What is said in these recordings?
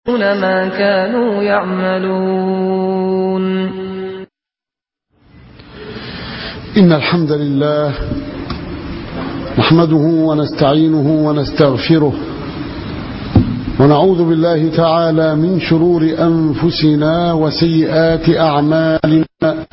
ما كانوا يعملون إن الحمد لله نحمده ونستعينه ونستغفره ونعوذ بالله تعالى من شرور أنفسنا وسيئات أعمالنا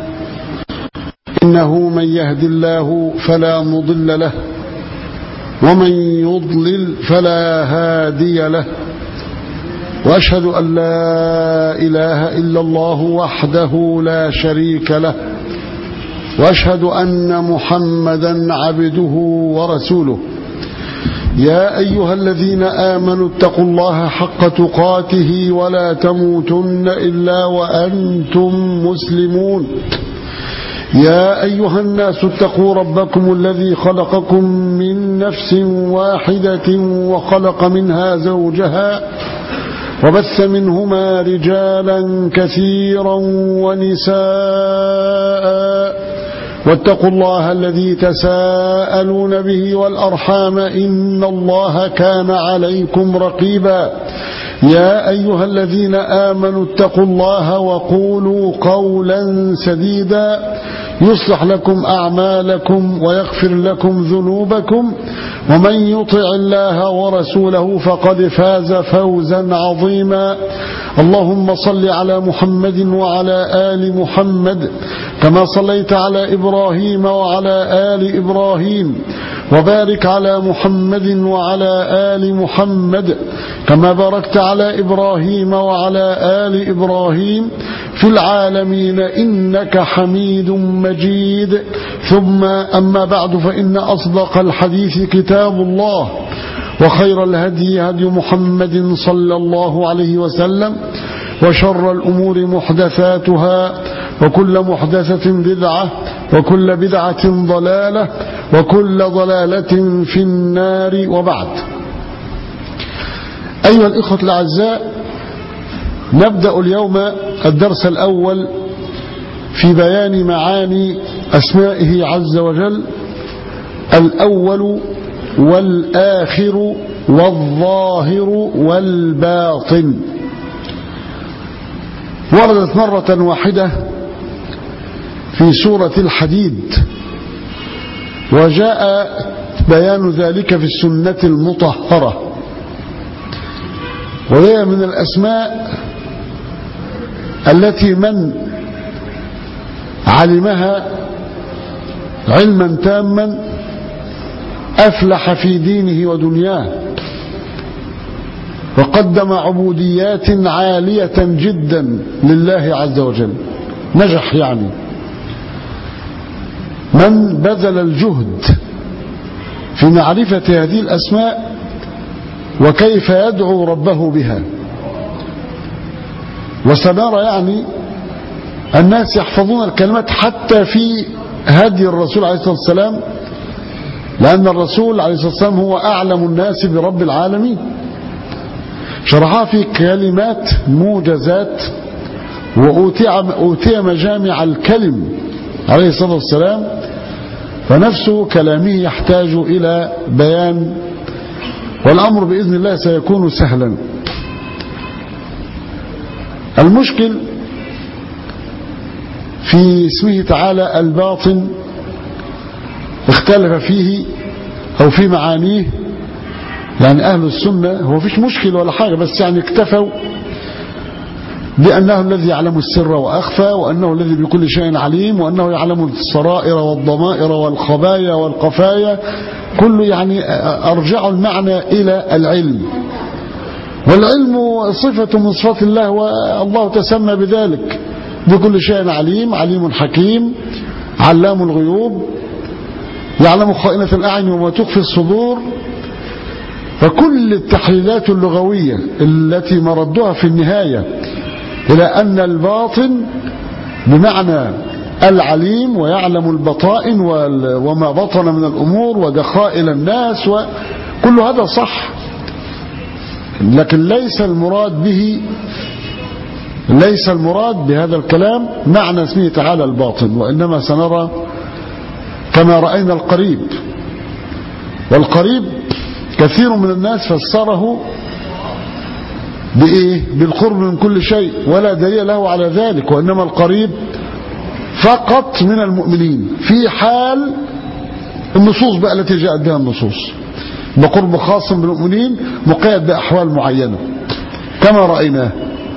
إنه من يهد الله فلا مضل له ومن يضلل فلا هادي له وأشهد أن لا إله إلا الله وحده لا شريك له وأشهد أن محمدا عبده ورسوله يا أيها الذين آمنوا اتقوا الله حق تقاته ولا تموتن إلا وأنتم مسلمون يا أيها الناس اتقوا ربكم الذي خلقكم من نفس واحدة وخلق منها زوجها وبث منهما رجالا كثيرا ونساء واتقوا الله الذي تساءلون به والأرحام إن الله كان عليكم رقيبا يا أيها الذين آمنوا اتقوا الله وقولوا قولا سديدا يصلح لكم أعمالكم ويغفر لكم ذنوبكم ومن يطع الله ورسوله فقد فاز فوزا عظيما اللهم صل على محمد وعلى آل محمد كما صليت على إبراهيم وعلى آل إبراهيم وبارك على محمد وعلى آل محمد كما باركت على إبراهيم وعلى آل إبراهيم في العالمين إنك حميد مجيد ثم أما بعد فإن أصدق الحديث كتاب الله وخير الهدي هدي محمد صلى الله عليه وسلم وشر الأمور محدثاتها وكل محدثة بدعة وكل بدعة ضلالة وكل ضلالة في النار وبعد أيها الإخوة الأعزاء نبدأ اليوم الدرس الأول في بيان معاني أسمائه عز وجل الأول والآخر والظاهر والباطن وردت مرة واحدة في سورة الحديد وجاء بيان ذلك في السنة المطهرة وهي من الأسماء التي من علمها علما تاما أفلح في دينه ودنياه وقدم عبوديات عالية جدا لله عز وجل نجح يعني من بذل الجهد في معرفة هذه الأسماء وكيف يدعو ربه بها وسنرى يعني الناس يحفظون الكلمات حتى في هدي الرسول عليه الصلاة والسلام لأن الرسول عليه الصلاة والسلام هو أعلم الناس برب العالمين شرحها في كلمات موجزات وأوتي مجامع الكلم عليه الصلاة والسلام فنفس كلامه يحتاج إلى بيان والأمر بإذن الله سيكون سهلا المشكل في اسمه تعالى الباطن اختلف فيه أو في معانيه يعني أهل السنة هو فيش مشكل ولا حاجة بس يعني اكتفوا بأنه الذي يعلم السر وأخفى وأنه الذي بكل شيء عليم وأنه يعلم السرائر والضمائر والخبايا والقفايا كل يعني أرجع المعنى إلى العلم والعلم صفة من صفات الله والله تسمى بذلك بكل شيء عليم عليم حكيم علام الغيوب يعلم خائنة الأعين وما تخفي الصدور فكل التحليلات اللغوية التي مردها في النهاية إلى أن الباطن بمعنى العليم ويعلم البطائن وما بطن من الأمور ودخائل الناس وكل هذا صح لكن ليس المراد به ليس المراد بهذا الكلام معنى اسمه تعالى الباطن وإنما سنرى كما رأينا القريب والقريب كثير من الناس فسره بإيه بالقرب من كل شيء ولا دليل له على ذلك وإنما القريب فقط من المؤمنين في حال النصوص بقى التي جاءت بها النصوص بقرب خاص بالمؤمنين مقيد بأحوال معينة كما رأيناه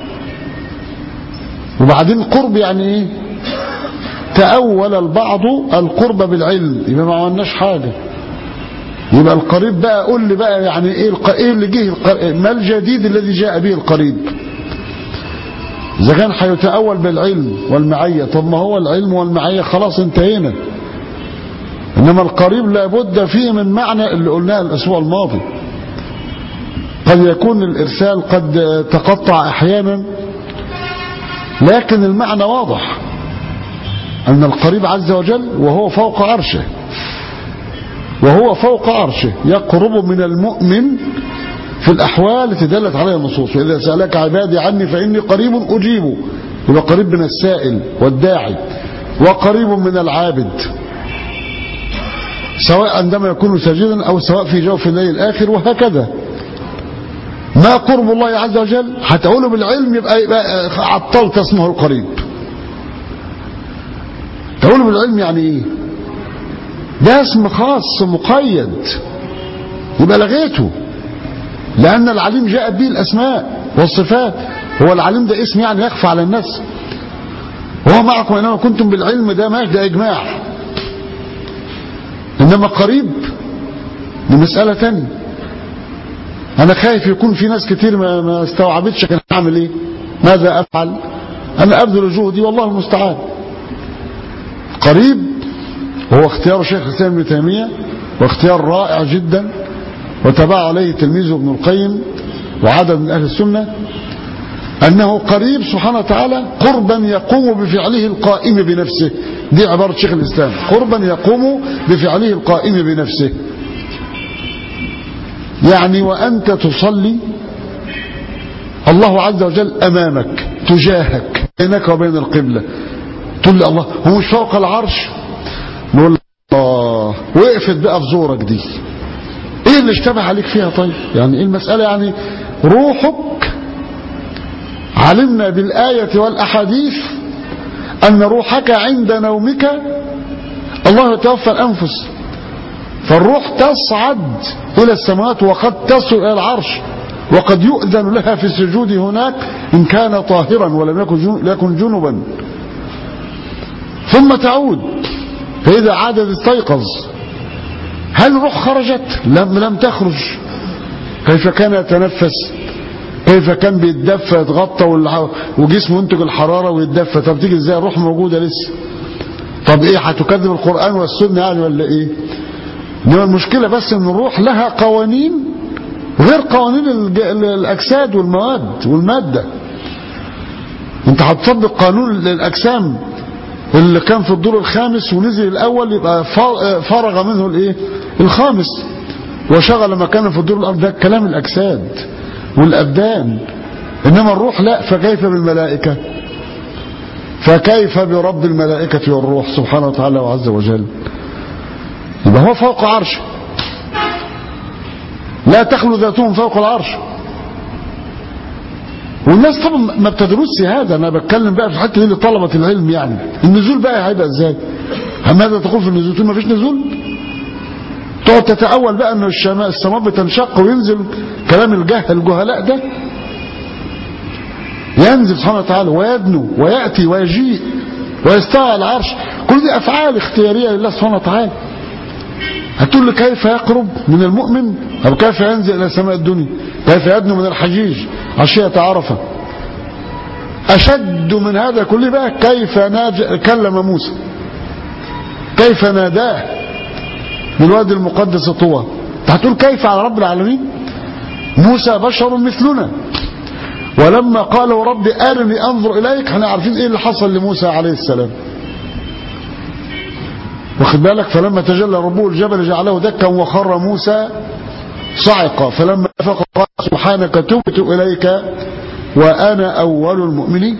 وبعدين قرب يعني ايه تأول البعض القرب بالعلم يبقى ما عملناش حاجة يبقى القريب بقى قول لي بقى يعني ايه الق... ايه اللي جه الق... ما الجديد الذي جاء به القريب اذا كان هيتأول بالعلم والمعية طب ما هو العلم والمعية خلاص انتهينا انما القريب لابد فيه من معنى اللي قلناه الاسبوع الماضي قد يكون الارسال قد تقطع احيانا لكن المعنى واضح ان القريب عز وجل وهو فوق عرشه وهو فوق عرشه يقرب من المؤمن في الأحوال التي دلت عليها النصوص وإذا سألك عبادي عني فإني قريب أجيب يبقى قريب من السائل والداعي وقريب من العابد سواء عندما يكون ساجدا أو سواء في جوف الليل الآخر وهكذا ما قرب الله عز وجل هتقوله بالعلم يبقى, يبقى عطلت اسمه القريب تقوله بالعلم يعني ايه ده اسم خاص مقيد يبقى لغيته لأن العليم جاء به الأسماء والصفات هو العليم ده اسم يعني يخفى على الناس وهو معكم إنما كنتم بالعلم ده ماشي ده إجماع إنما قريب دي مسألة تانية أنا خايف يكون في ناس كتير ما, ما استوعبتش كان أعمل إيه ماذا أفعل أنا أبذل جهدي والله المستعان قريب هو اختيار شيخ الإسلام ابن تيمية واختيار رائع جدا وتبع عليه تلميذه ابن القيم وعدد من أهل السنة أنه قريب سبحانه وتعالى قربا يقوم بفعله القائم بنفسه دي عبارة شيخ الإسلام قربا يقوم بفعله القائم بنفسه يعني وأنت تصلي الله عز وجل أمامك تجاهك بينك وبين القبلة تقول لي الله هو مش فوق العرش نقول الله وقفت بقى في زورك دي ايه اللي اشتبه عليك فيها طيب يعني ايه المسألة يعني روحك علمنا بالآية والأحاديث أن روحك عند نومك الله يتوفى الأنفس فالروح تصعد إلى السماوات وقد تصل إلى العرش وقد يؤذن لها في السجود هناك إن كان طاهرا ولم يكن يكن جنبا ثم تعود فإذا عادت استيقظ هل روح خرجت لم لم تخرج كيف كان يتنفس كيف كان بيتدفى يتغطى وجسمه ينتج الحرارة ويتدفى طب تيجي ازاي الروح موجودة لسه طب ايه هتكذب القرآن والسنة يعني ولا ايه انما المشكلة بس ان الروح لها قوانين غير قوانين الاجساد والمواد والمادة انت هتطبق قانون الاجسام اللي كان في الدور الخامس ونزل الاول يبقى فرغ منه الايه الخامس وشغل مكانه في الدور الارض ده كلام الاجساد والابدان انما الروح لا فكيف بالملائكه فكيف برب الملائكه والروح سبحانه وتعالى وعز وجل يبقى هو فوق عرشه لا تخلو ذاتهم فوق العرش والناس طبعا ما بتدرسش هذا انا بتكلم بقى في الحته دي لطلبه العلم يعني النزول بقى هيبقى ازاي ماذا تقول في النزول تقول ما فيش نزول تقعد تتأول بقى ان السماء بتنشق وينزل كلام الجهل الجهلاء ده ينزل سبحانه وتعالى ويدنو ويأتي ويجيء ويستوى على العرش كل دي أفعال اختيارية لله سبحانه وتعالى هتقول لي كيف يقرب من المؤمن أو كيف ينزل إلى سماء الدنيا كيف يدنو من الحجيج عشية عرفة أشد من هذا كله بقى كيف ناج... كلم موسى كيف ناداه بالوادي المقدس طوى هتقول كيف على رب العالمين موسى بشر مثلنا ولما قالوا رب أرني أنظر إليك احنا عارفين إيه اللي حصل لموسى عليه السلام واخد بالك فلما تجلى ربه الجبل جعله دكا وخر موسى صعق فلما فق قال سبحانك تبت إليك وأنا أول المؤمنين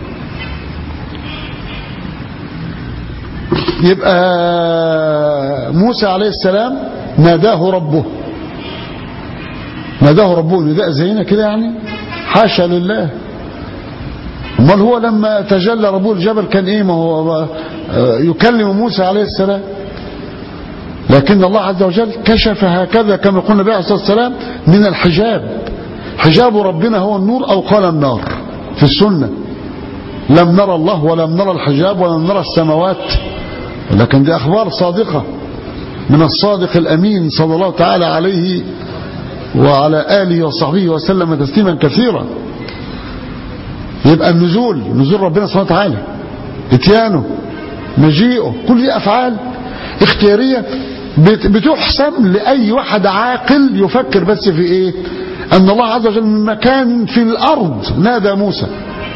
يبقى موسى عليه السلام ناداه ربه ناداه ربه نداء زينا كده يعني حاشا لله امال هو لما تجلى ربه الجبل كان ايه ما هو يكلم موسى عليه السلام لكن الله عز وجل كشف هكذا كما قلنا النبي عليه الصلاه والسلام من الحجاب حجاب ربنا هو النور او قال النار في السنه لم نرى الله ولم نرى الحجاب ولم نرى السماوات لكن دي اخبار صادقه من الصادق الامين صلى الله تعالى عليه وعلى اله وصحبه وسلم تسليما كثيرا يبقى النزول نزول ربنا سبحانه وتعالى اتيانه مجيئه كل دي افعال اختياريه بتحسم لاي واحد عاقل يفكر بس في ايه ان الله عز وجل من مكان في الارض نادى موسى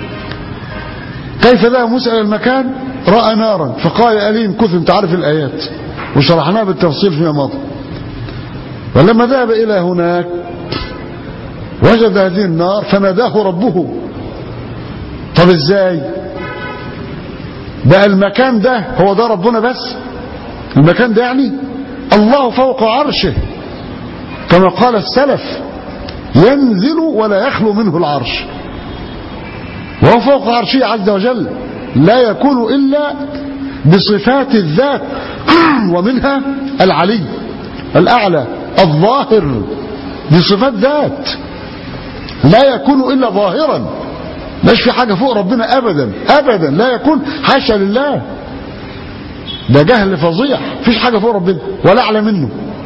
كيف ذهب موسى الى المكان راى نارا فقال اليم كث انت عارف الايات وشرحناها بالتفصيل فيما مضى ولما ذهب الى هناك وجد هذه النار فناداه ربه طب ازاي بقى المكان ده هو ده ربنا بس المكان ده يعني الله فوق عرشه كما قال السلف ينزل ولا يخلو منه العرش وهو فوق عرشه عز وجل لا يكون إلا بصفات الذات ومنها العلي الأعلى الظاهر بصفات ذات لا يكون إلا ظاهرا مش في حاجة فوق ربنا أبدا أبدا لا يكون حاشا لله ده جهل فظيع مفيش حاجة فوق ربنا ولا أعلى منه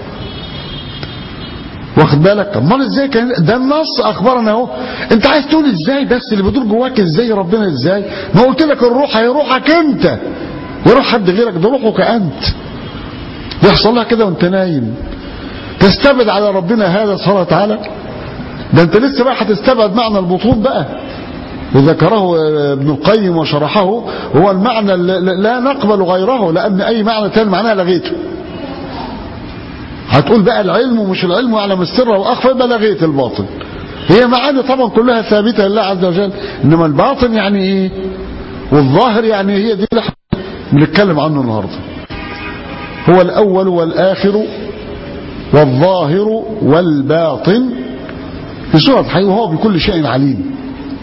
واخد بالك امال ازاي كان ده النص اخبرنا اهو انت عايز تقول ازاي بس اللي بيدور جواك ازاي ربنا ازاي ما قلت لك الروح هي روحك انت يروح حد غيرك ده روحك انت يحصل لها كده وانت نايم تستبعد على ربنا هذا سبحانه وتعالى ده انت لسه بقى هتستبعد معنى البطون بقى وذكره ابن القيم وشرحه هو المعنى لا نقبل غيره لأن أي معنى تاني معناه لغيته هتقول بقى العلم ومش العلم يعلم السر وأخفى يبقى لغيت الباطن هي معاني طبعا كلها ثابتة لله عز وجل إنما الباطن يعني إيه والظاهر يعني هي دي اللي بنتكلم عنه النهاردة هو الأول والآخر والظاهر والباطن في سورة الحي وهو بكل شيء عليم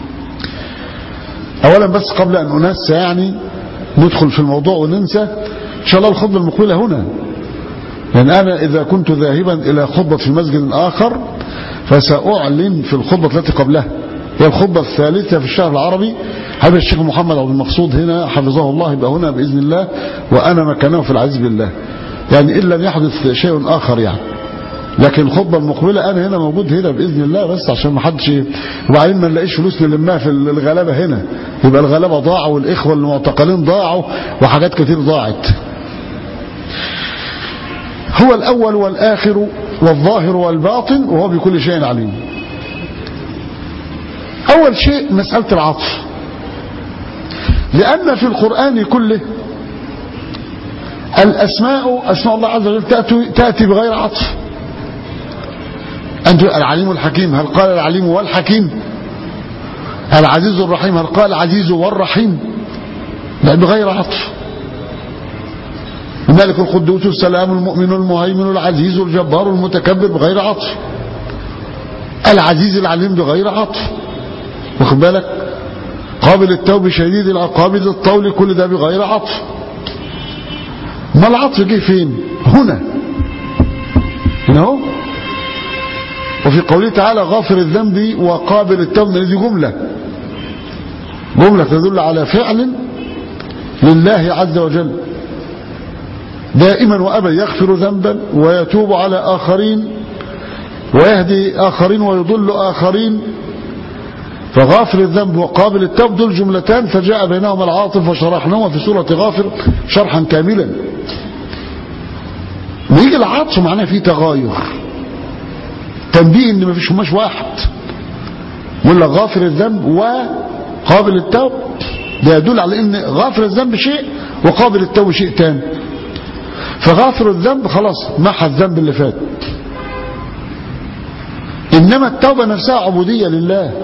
اولا بس قبل ان انسى يعني ندخل في الموضوع وننسى ان شاء الله الخطبه المقبله هنا لان انا اذا كنت ذاهبا الى خطبه في مسجد اخر فساعلن في الخطبه التي قبلها هي الخطبه الثالثه في الشهر العربي هذا الشيخ محمد عبد المقصود هنا حفظه الله يبقى هنا باذن الله وانا مكانه في العز بالله يعني ان لم يحدث شيء اخر يعني لكن الخطبه المقبله انا هنا موجود هنا باذن الله بس عشان ما حدش وبعدين ما نلاقيش فلوس نلمها في الغلابه هنا يبقى الغلابه ضاعوا والاخوه المعتقلين ضاعوا وحاجات كتير ضاعت هو الاول والاخر والظاهر والباطن وهو بكل شيء عليم اول شيء مساله العطف لان في القران كله الاسماء اسماء الله عز وجل تاتي بغير عطف أنت العليم الحكيم هل قال العليم والحكيم العزيز الرحيم هل قال العزيز والرحيم لا بغير عطف الملك القدوس السلام المؤمن المهيمن العزيز الجبار المتكبر بغير عطف العزيز العليم بغير عطف واخد بالك قابل التوب شديد العقاب ذي الطول كل ده بغير عطف ما العطف جه فين هنا هنا اهو وفي قوله تعالى غافر الذنب وقابل التوب دي جملة جملة تدل على فعل لله عز وجل دائما وأبدا يغفر ذنبا ويتوب على آخرين ويهدي آخرين ويضل آخرين فغافر الذنب وقابل التوب دول جملتان فجاء بينهما العاطف وشرحناهما في سورة غافر شرحا كاملا ويجي العطف معناه فيه تغاير تنبيه ان مفيش هماش واحد يقول لك غافر الذنب وقابل التوب ده يدل على ان غافر الذنب شيء وقابل التوب شيء تاني فغافر الذنب خلاص محى الذنب اللي فات انما التوبة نفسها عبودية لله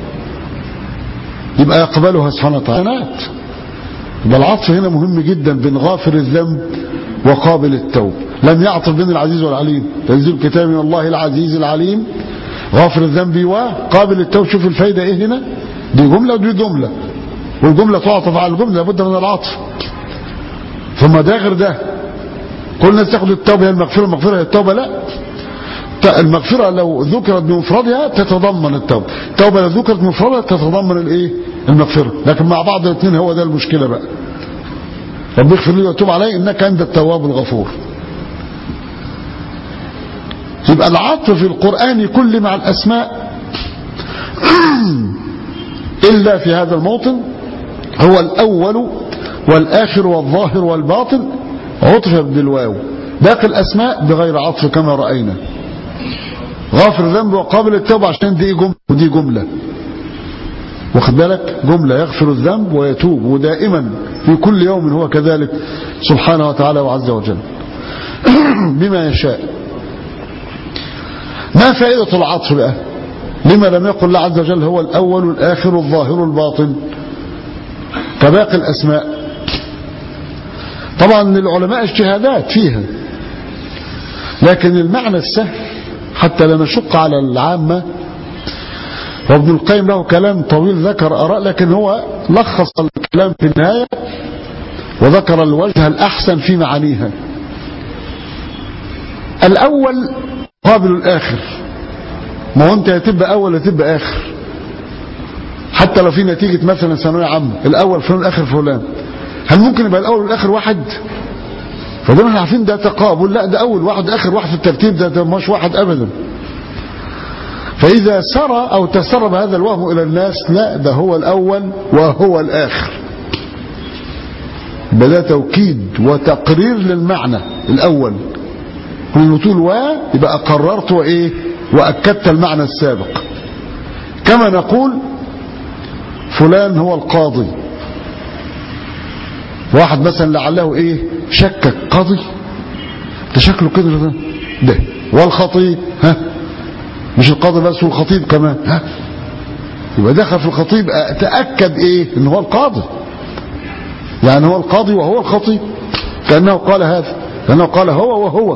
يبقى يقبلها سبحانه وتعالى يبقى العطف هنا مهم جدا بين غافر الذنب وقابل التوب لم يعطف بين العزيز والعليم تنزيل كتاب من الله العزيز العليم غافر الذنب وقابل التوب شوف الفايدة ايه هنا دي جملة ودي جملة والجملة تعطف على الجملة لابد من العطف ثم ده غير ده كل الناس تاخد التوبة هي المغفرة المغفرة هي التوبة لا المغفرة لو ذكرت بمفردها تتضمن التوبة التوبة لو ذكرت بمفردها تتضمن الايه المغفرة لكن مع بعض الاثنين هو ده المشكلة بقى رب اغفر لي وتوب علي انك انت التواب الغفور يبقى العطف في القرآن كل مع الأسماء إلا في هذا الموطن هو الأول والآخر والظاهر والباطن عطف بالواو باقي الأسماء بغير عطف كما رأينا غافر الذنب وقابل التوبة عشان دي جملة ودي جملة واخد بالك جملة يغفر الذنب ويتوب ودائما في كل يوم هو كذلك سبحانه وتعالى وعز وجل بما يشاء ما فائدة العطف بقى لما لم يقل الله عز وجل هو الأول والآخر والظاهر والباطن كباقي الأسماء طبعا العلماء اجتهادات فيها لكن المعنى السهل حتى لا نشق على العامة وابن القيم له كلام طويل ذكر أراء لكن هو لخص الكلام في النهاية وذكر الوجه الأحسن في معانيها الأول قابل الآخر ما هو أنت هتبقى أول هتبقى آخر حتى لو في نتيجة مثلا ثانوية عامة الأول فلان الآخر فلان هل ممكن يبقى الأول والآخر واحد فده احنا عارفين ده تقابل لا ده أول واحد آخر واحد في الترتيب ده, ده مش واحد أبدا فإذا سرى أو تسرب هذا الوهم إلى الناس لا ده هو الأول وهو الآخر ده توكيد وتقرير للمعنى الأول كل طول و يبقى قررت وإيه وأكدت المعنى السابق كما نقول فلان هو القاضي واحد مثلا لعله ايه شكك قاضي ده شكله كده ده ده والخطيب ها مش القاضي بس والخطيب كمان ها يبقى دخل في الخطيب تأكد ايه ان هو القاضي يعني هو القاضي وهو الخطيب كأنه قال هذا كأنه قال هو وهو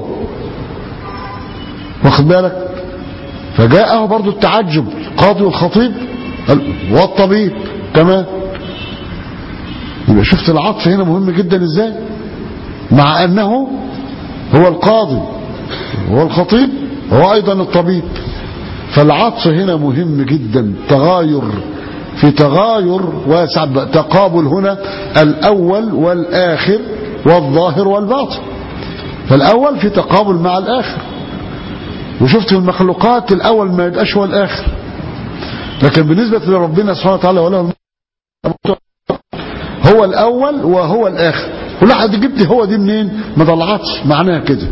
واخد بالك فجاءه برضو التعجب القاضي والخطيب والطبيب كمان يبقى شفت العطف هنا مهم جدا ازاي مع انه هو القاضي هو الخطيب هو ايضا الطبيب فالعطف هنا مهم جدا تغاير في تغاير واسع تقابل هنا الاول والاخر والظاهر والباطن فالاول في تقابل مع الاخر وشفت المخلوقات الاول ما يبقاش هو الاخر لكن بالنسبة لربنا سبحانه وتعالى وله هو الأول وهو الآخر ولا جبت هو دي منين ما طلعتش معناها كده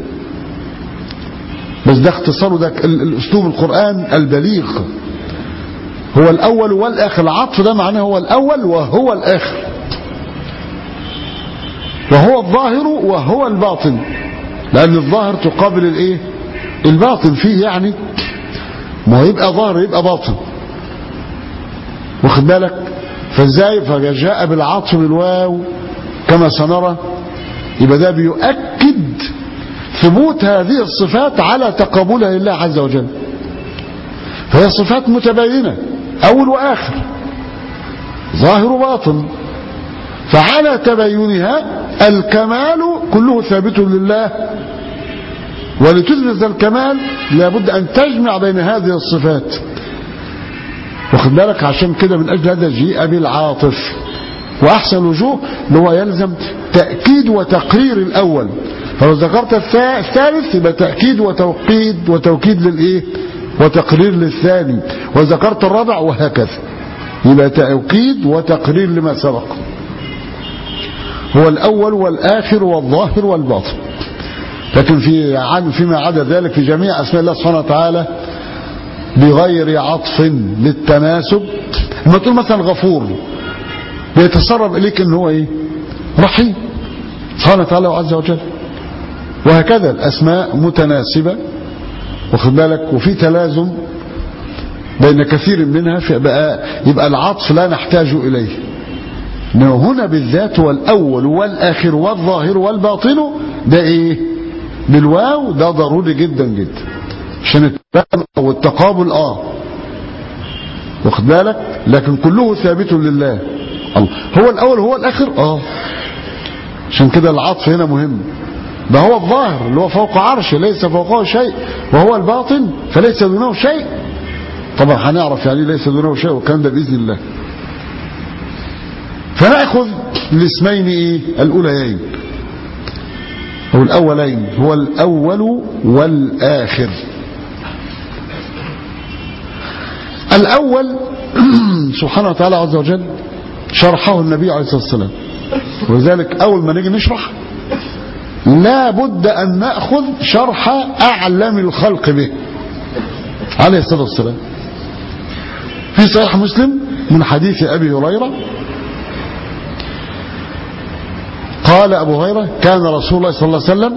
بس ده اختصاره ده الاسلوب القرآن البليغ هو الأول والآخر العطف ده معناه هو الأول وهو الآخر وهو الظاهر وهو الباطن لأن الظاهر تقابل الايه الباطن فيه يعني ما هو يبقى ظاهر يبقى باطن واخد بالك فازاي فجاء بالعطف بالواو كما سنرى يبقى ده بيؤكد ثبوت هذه الصفات على تقابلها لله عز وجل فهي صفات متباينة أول وآخر ظاهر وباطن فعلى تباينها الكمال كله ثابت لله ولتثبت الكمال لابد أن تجمع بين هذه الصفات واخد بالك عشان كده من أجل هذا جيء بالعاطف وأحسن الوجوه اللي هو يلزم تأكيد وتقرير الأول فلو ذكرت الثالث يبقى تأكيد وتوقيد وتوكيد للإيه وتقرير للثاني وذكرت الرابع وهكذا يبقى توكيد وتقرير لما سبق هو الأول والآخر والظاهر والباطن لكن في عن فيما عدا ذلك في جميع أسماء الله سبحانه وتعالى بغير عطف للتناسب لما تقول مثلا غفور بيتسرب إليك ان هو ايه رحيم سبحانه وتعالى عز وجل وهكذا الأسماء متناسبة واخد بالك وفي تلازم بين كثير منها فيبقى يبقى العطف لا نحتاج إليه إنه هنا بالذات هو الأول والآخر والظاهر والباطن ده إيه بالواو ده ضروري جدا جدا عشان التفاهم او التقابل اه واخد بالك لكن كله ثابت لله الله هو الاول هو الاخر اه عشان كده العطف هنا مهم ده هو الظاهر اللي هو فوق عرشه ليس فوقه شيء وهو الباطن فليس دونه شيء طبعا هنعرف يعني ليس دونه شيء والكلام ده باذن الله فناخذ الاسمين ايه الاوليين او الاولين هو الاول والاخر الاول سبحانه وتعالى عز وجل شرحه النبي عليه الصلاه والسلام ولذلك اول ما نيجي نشرح لا بد ان ناخذ شرح اعلم الخلق به عليه الصلاه والسلام في صحيح مسلم من حديث ابي هريره قال أبو هريرة كان رسول الله صلى الله عليه وسلم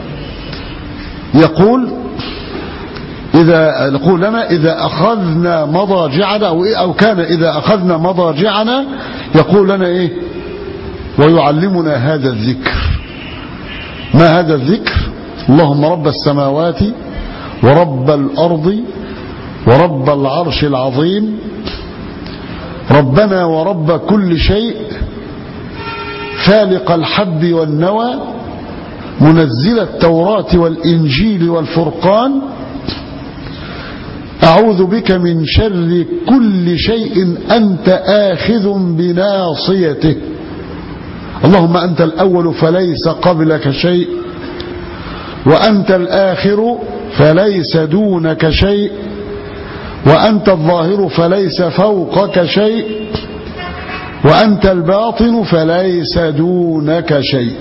يقول إذا يقول لنا إذا أخذنا مضاجعنا أو, إيه أو كان إذا أخذنا مضاجعنا يقول لنا إيه ويعلمنا هذا الذكر ما هذا الذكر اللهم رب السماوات ورب الأرض ورب العرش العظيم ربنا ورب كل شيء فالق الحب والنوى منزل التوراة والإنجيل والفرقان أعوذ بك من شر كل شيء أنت آخذ بناصيته اللهم أنت الأول فليس قبلك شيء وأنت الآخر فليس دونك شيء وأنت الظاهر فليس فوقك شيء وأنت الباطن فليس دونك شيء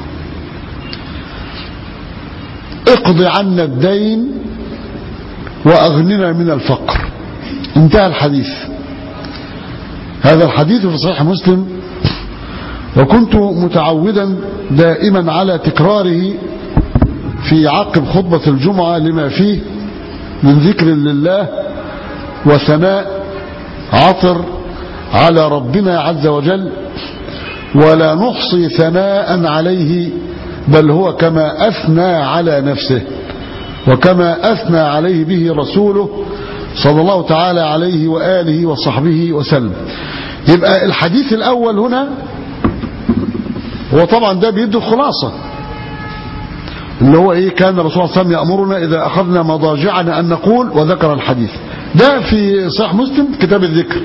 اقض عنا الدين وأغننا من الفقر انتهى الحديث هذا الحديث في صحيح مسلم وكنت متعودا دائما على تكراره في عقب خطبة الجمعة لما فيه من ذكر لله وثناء عطر على ربنا عز وجل ولا نحصي ثناء عليه بل هو كما أثنى على نفسه وكما أثنى عليه به رسوله صلى الله تعالى عليه وآله وصحبه وسلم يبقى الحديث الأول هنا هو طبعا ده بيدي الخلاصة اللي هو ايه كان الرسول صلى الله عليه وسلم يأمرنا إذا أخذنا مضاجعنا أن نقول وذكر الحديث ده في صحيح مسلم كتاب الذكر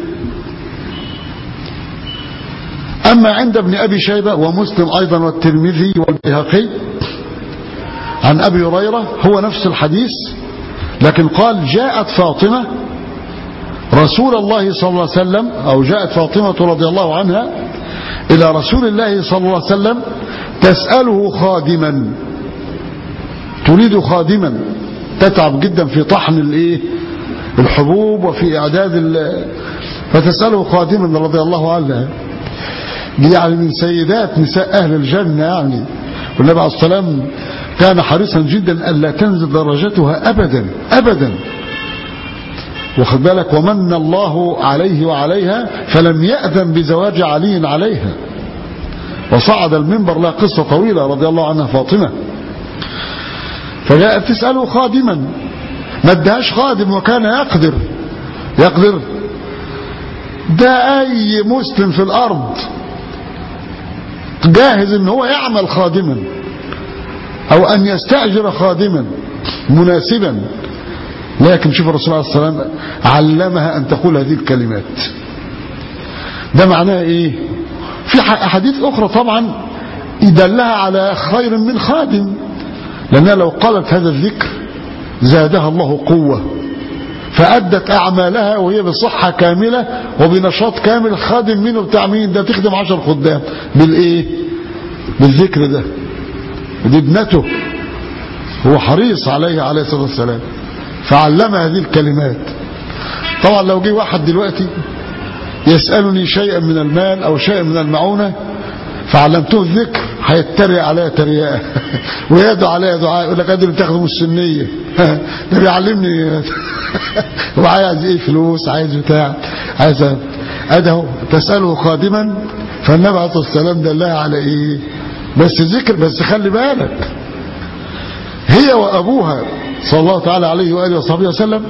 أما عند ابن أبي شيبة ومسلم أيضا والترمذي والبيهقي عن أبي هريرة هو نفس الحديث لكن قال جاءت فاطمة رسول الله صلى الله عليه وسلم أو جاءت فاطمة رضي الله عنها إلى رسول الله صلى الله عليه وسلم تسأله خادما تريد خادما تتعب جدا في طحن الايه الحبوب وفي إعداد فتسأله خادما رضي الله عنها يعني من سيدات نساء أهل الجنة يعني والنبي عليه السلام كان حريصا جدا ألا تنزل درجتها أبدا أبدا واخد بالك ومن الله عليه وعليها فلم يأذن بزواج علي عليها وصعد المنبر لها قصة طويلة رضي الله عنها فاطمة فجاءت تسأله خادما ما ادهاش خادم وكان يقدر يقدر ده أي مسلم في الأرض جاهز ان هو يعمل خادما او ان يستأجر خادما مناسبا لكن شوف الرسول عليه الصلاة والسلام علمها ان تقول هذه الكلمات ده معناه ايه في احاديث اخرى طبعا يدلها على خير من خادم لانها لو قالت هذا الذكر زادها الله قوة فأدت أعمالها وهي بصحة كاملة وبنشاط كامل خادم منه بتاع مين ده تخدم عشر خدام بالإيه بالذكر ده دي ابنته هو حريص عليها عليه الصلاة والسلام فعلم هذه الكلمات طبعا لو جه واحد دلوقتي يسألني شيئا من المال أو شيئا من المعونة فعلمته الذكر هيتريق عليا تريقه ويدعو عليا دعاء يقول لك قادر تاخدوا السنيه ده بيعلمني هو عايز ايه فلوس عايز بتاع عايز ادهو تساله خادما فالنبي عليه الصلاه والسلام دلها على ايه بس ذكر بس خلي بالك هي وابوها صلى الله تعالى عليه وآله وصحبه وسلم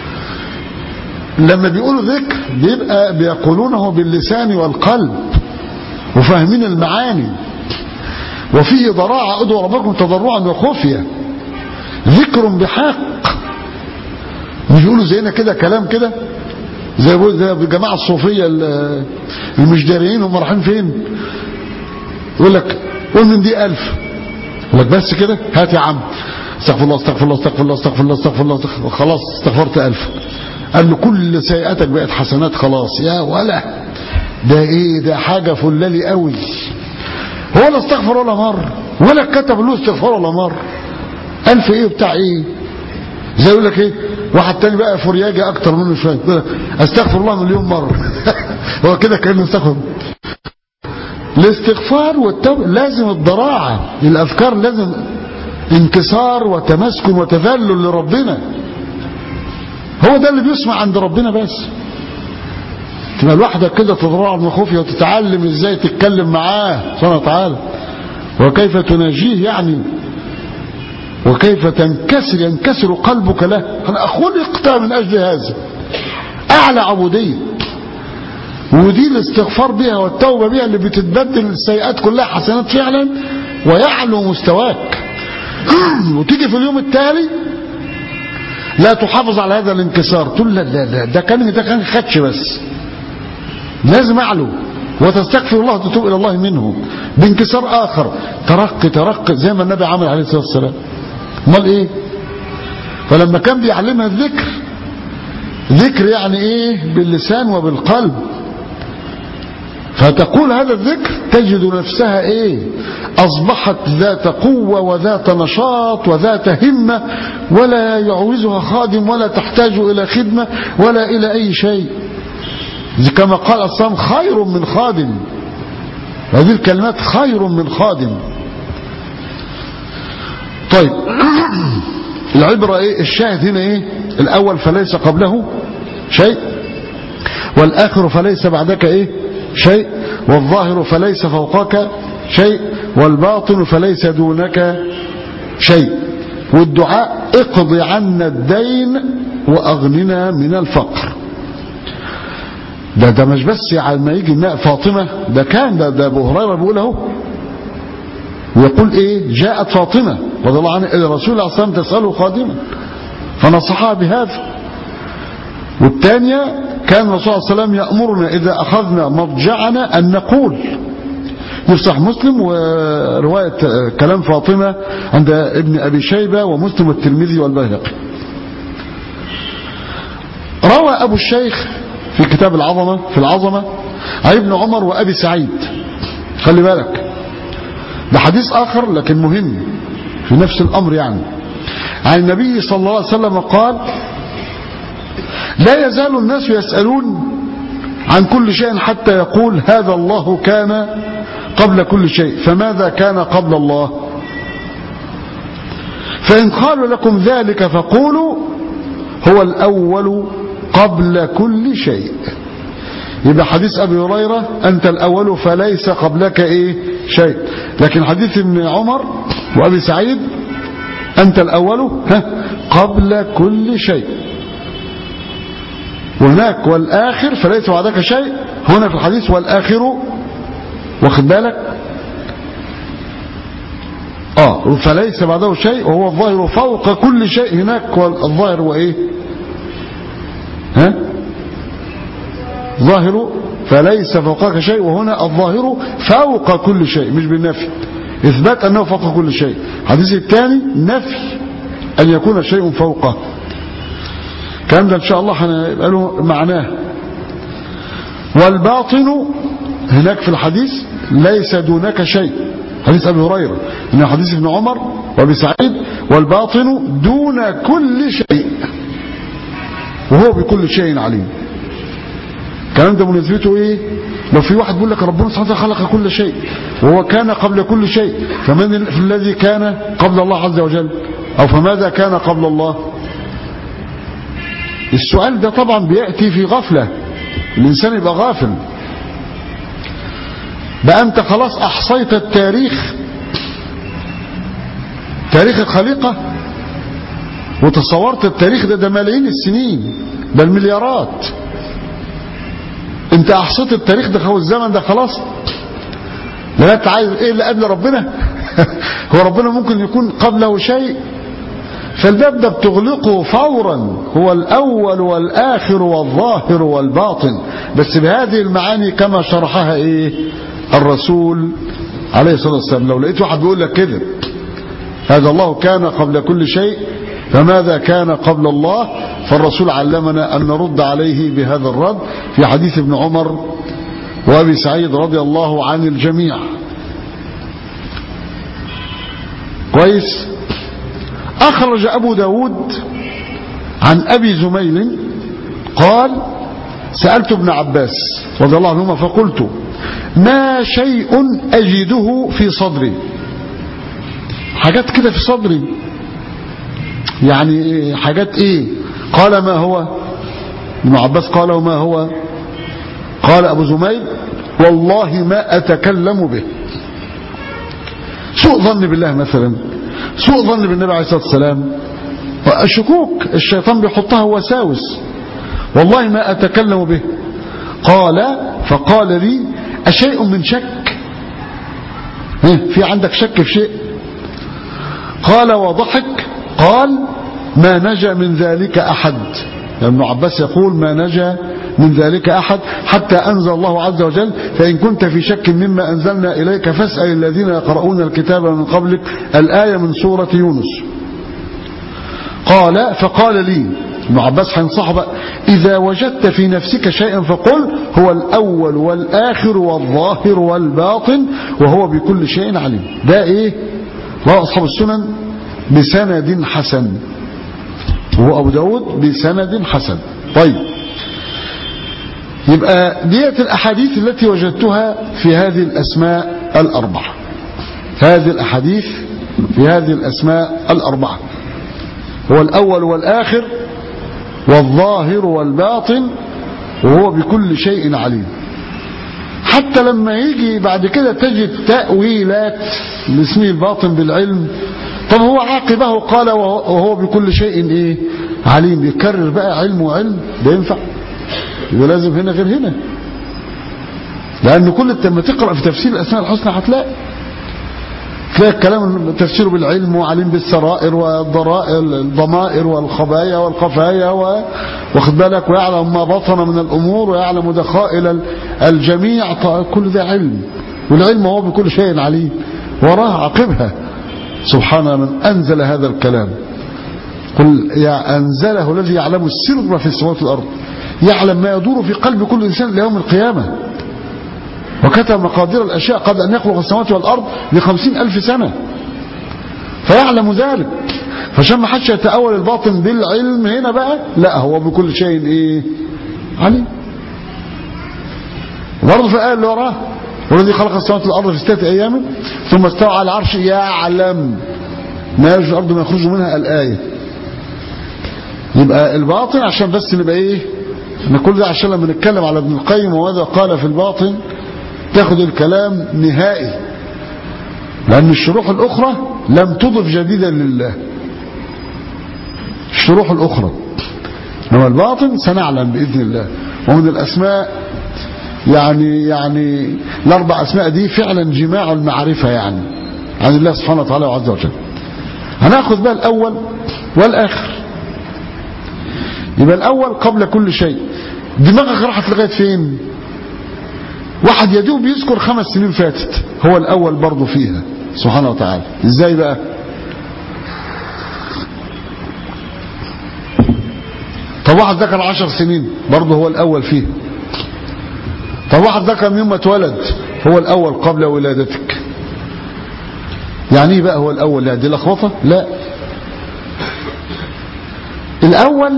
لما بيقولوا ذكر بيبقى بيقولونه باللسان والقلب وفاهمين المعاني وفيه ضراعة ادعوا ربكم تضرعا وخفية ذكر بحق مش بيقولوا زينا كده كلام كده زي بيقول- زي الجماعة الصوفية ال- المجدريين هم رايحين فين يقول لك قول من دي ألف يقول لك بس كده هات يا عم استغفر الله استغفر الله استغفر الله استغفر الله استغفر الله استغفر الله خلاص استغفرت ألف قال له كل سيئاتك بقت حسنات خلاص يا ولا ده ايه ده حاجة فلالي قوي هو لا استغفر ولا مر ولا كتب له استغفار ولا مر ألف ايه بتاع ايه زي يقول لك ايه واحد تاني بقى فرياجي اكتر منه شويه يقول لك استغفر الله مليون مره هو كده كانه استغفر الاستغفار والتوبه لازم الضراعه الاذكار لازم انكسار وتمسكن وتذلل لربنا هو ده اللي بيسمع عند ربنا بس تبقى لوحدك كده تضرع من خوفي وتتعلم ازاي تتكلم معاه سبحانه وتعالى وكيف تناجيه يعني وكيف تنكسر ينكسر قلبك له أنا خلقت من أجل هذا أعلى عبودية ودي الاستغفار بها والتوبة بها اللي بتتبدل السيئات كلها حسنات فعلا ويعلو مستواك وتيجي في اليوم التالي لا تحافظ على هذا الانكسار تقول لا لا لا ده كان ده كان خدش بس لازم اعلو وتستغفر الله وتتوب الى الله منه بانكسار اخر ترقي ترقي زي ما النبي عمل عليه الصلاه والسلام امال ايه فلما كان بيعلمها الذكر ذكر يعني ايه باللسان وبالقلب فتقول هذا الذكر تجد نفسها ايه اصبحت ذات قوة وذات نشاط وذات همة ولا يعوزها خادم ولا تحتاج الى خدمة ولا الى اي شيء كما قال الصام خير من خادم هذه الكلمات خير من خادم طيب العبرة ايه الشاهد هنا ايه الاول فليس قبله شيء والاخر فليس بعدك ايه شيء والظاهر فليس فوقك شيء والباطن فليس دونك شيء والدعاء اقض عنا الدين واغننا من الفقر ده ده مش بس على ما يجي الناء فاطمة ده كان ده, ده ابو هريرة بيقول اهو ويقول ايه جاءت فاطمة رضي الله عنها الى رسول الله صلى الله عليه وسلم تسأله خادما فنصحها بهذا والثانية كان الرسول صلى الله عليه وسلم يأمرنا إذا أخذنا مضجعنا أن نقول يفصح مسلم ورواية كلام فاطمة عند ابن أبي شيبة ومسلم والترمذي والبيهقي روى أبو الشيخ في كتاب العظمة في العظمة عن ابن عمر وأبي سعيد خلي بالك ده حديث آخر لكن مهم في نفس الأمر يعني عن النبي صلى الله عليه وسلم قال لا يزال الناس يسألون عن كل شيء حتى يقول هذا الله كان قبل كل شيء فماذا كان قبل الله فإن قالوا لكم ذلك فقولوا هو الأول قبل كل شيء يبقى حديث أبي هريرة أنت الأول فليس قبلك إيه شيء لكن حديث ابن عمر وأبي سعيد أنت الأول ها قبل كل شيء وهناك والآخر فليس بعدك شيء هنا في الحديث والآخر واخد بالك آه فليس بعده شيء وهو الظاهر فوق كل شيء هناك والظاهر هو إيه ها ظاهر فليس فوقك شيء وهنا الظاهر فوق كل شيء مش بالنفي إثبات أنه فوق كل شيء الحديث الثاني نفي أن يكون شيء فوقه الكلام ده إن شاء الله هنبقى له معناه والباطن هناك في الحديث ليس دونك شيء حديث أبي هريرة إن حديث ابن عمر وابي سعيد والباطن دون كل شيء وهو بكل شيء عليم الكلام ده مناسبته ايه لو في واحد بيقول لك ربنا سبحانه وتعالى خلق كل شيء وهو كان قبل كل شيء فمن الذي كان قبل الله عز وجل او فماذا كان قبل الله السؤال ده طبعا بيأتي في غفلة الإنسان يبقى غافل بقى أنت خلاص أحصيت التاريخ تاريخ الخليقة وتصورت التاريخ ده ده ملايين السنين بل مليارات انت احصيت التاريخ ده هو الزمن ده خلاص لا انت عايز ايه اللي قبل ربنا هو ربنا ممكن يكون قبله شيء فالباب ده بتغلقه فورا هو الأول والآخر والظاهر والباطن بس بهذه المعاني كما شرحها إيه الرسول عليه الصلاة والسلام لو لقيت واحد بيقول لك كده هذا الله كان قبل كل شيء فماذا كان قبل الله فالرسول علمنا أن نرد عليه بهذا الرد في حديث ابن عمر وأبي سعيد رضي الله عن الجميع كويس أخرج أبو داود عن أبي زميل قال سألت ابن عباس رضي الله عنهما فقلت ما شيء أجده في صدري حاجات كده في صدري يعني حاجات ايه قال ما هو ابن عباس قال وما هو قال أبو زميل والله ما أتكلم به سوء ظن بالله مثلا سوء ظن بالنبي عليه الصلاة والسلام الشكوك الشيطان بيحطها وساوس والله ما أتكلم به قال فقال لي أشيء من شك في عندك شك في شيء قال وضحك قال ما نجا من ذلك أحد ابن عباس يقول ما نجا من ذلك أحد حتى أنزل الله عز وجل فإن كنت في شك مما أنزلنا إليك فاسأل الذين يقرؤون الكتاب من قبلك الآية من سورة يونس قال فقال لي ابن عباس هينصحه إذا وجدت في نفسك شيئا فقل هو الأول والآخر والظاهر والباطن وهو بكل شيء عليم ده إيه رواه أصحاب السنن بسند حسن هو أبو داود بسند حسن طيب يبقى ديت الأحاديث التي وجدتها في هذه الأسماء الأربعة هذه الأحاديث في هذه الأسماء الأربعة هو الأول والآخر والظاهر والباطن وهو بكل شيء عليم حتى لما يجي بعد كده تجد تأويلات لاسمه الباطن بالعلم طب هو عاقبه قال وهو بكل شيء ايه عليم يكرر بقى علم وعلم ده ينفع يبقى لازم هنا غير هنا لأن كل لما تقرأ في تفسير الأسماء الحسنى هتلاقي تلاقي الكلام تفسيره بالعلم وعليم بالسرائر والضرائر الضمائر والخبايا والخفايا واخد بالك ويعلم ما بطن من الأمور ويعلم دخائل الجميع كل ده علم والعلم هو بكل شيء عليم وراه عقبها سبحان من أنزل هذا الكلام قل يا أنزله الذي يعلم السر في السماوات والأرض يعلم ما يدور في قلب كل إنسان ليوم القيامة وكتب مقادير الأشياء قبل أن يخلق السماوات والأرض بخمسين ألف سنة فيعلم ذلك فعشان ما حدش يتأول الباطن بالعلم هنا بقى لا هو بكل شيء إيه عليم برضه في الآية اللي وراها والذي خلق السماوات والأرض في ستة أيام ثم استوى على العرش يعلم ما يرجو الأرض ما يخرج منها الآية يبقى الباطن عشان بس نبقى ايه ان كل ده عشان لما نتكلم على ابن القيم وماذا قال في الباطن تاخد الكلام نهائي لأن الشروح الأخرى لم تضف جديدا لله الشروح الأخرى إنما الباطن سنعلم بإذن الله ومن الأسماء يعني يعني الأربع أسماء دي فعلا جماع المعرفة يعني عن الله سبحانه وتعالى وعز وجل هناخذ بقى الأول والآخر يبقى الأول قبل كل شيء دماغك راحت لغاية فين واحد يدوب يذكر خمس سنين فاتت هو الأول برضه فيها سبحانه وتعالى ازاي بقى طب واحد ذكر عشر سنين برضه هو الأول فيه طب واحد ذكر من يوم ما اتولد هو الأول قبل ولادتك يعني ايه بقى هو الأول لا دي لخبطة لا الأول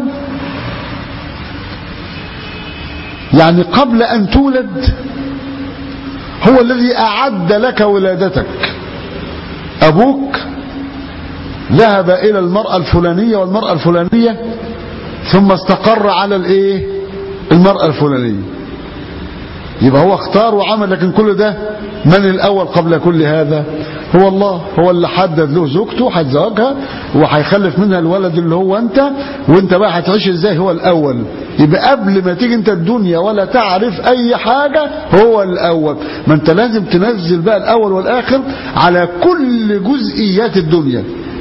يعني قبل أن تولد هو الذي أعد لك ولادتك أبوك ذهب إلى المرأة الفلانية والمرأة الفلانية ثم استقر على الإيه المرأة الفلانية يبقى هو اختار وعمل لكن كل ده من الأول قبل كل هذا هو الله هو اللي حدد له زوجته هيتزوجها وهيخلف منها الولد اللي هو انت وانت بقى هتعيش ازاي هو الأول يبقى قبل ما تيجي انت الدنيا ولا تعرف اي حاجة هو الأول ما انت لازم تنزل بقى الأول والآخر على كل جزئيات الدنيا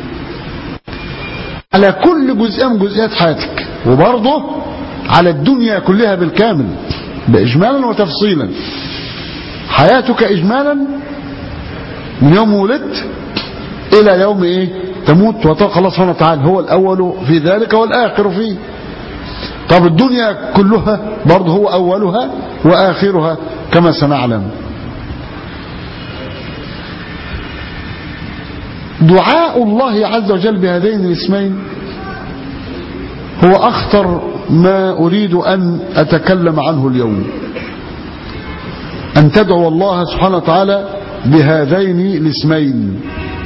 على كل جزئية من جزئيات حياتك وبرضه على الدنيا كلها بالكامل بإجمالا وتفصيلا حياتك إجمالا من يوم ولدت إلى يوم إيه تموت وتلقى الله سبحانه وتعالى هو الأول في ذلك والآخر فيه طب الدنيا كلها برضه هو أولها وآخرها كما سنعلم دعاء الله عز وجل بهذين الاسمين هو أخطر ما أريد أن أتكلم عنه اليوم أن تدعو الله سبحانه وتعالى بهذين الاسمين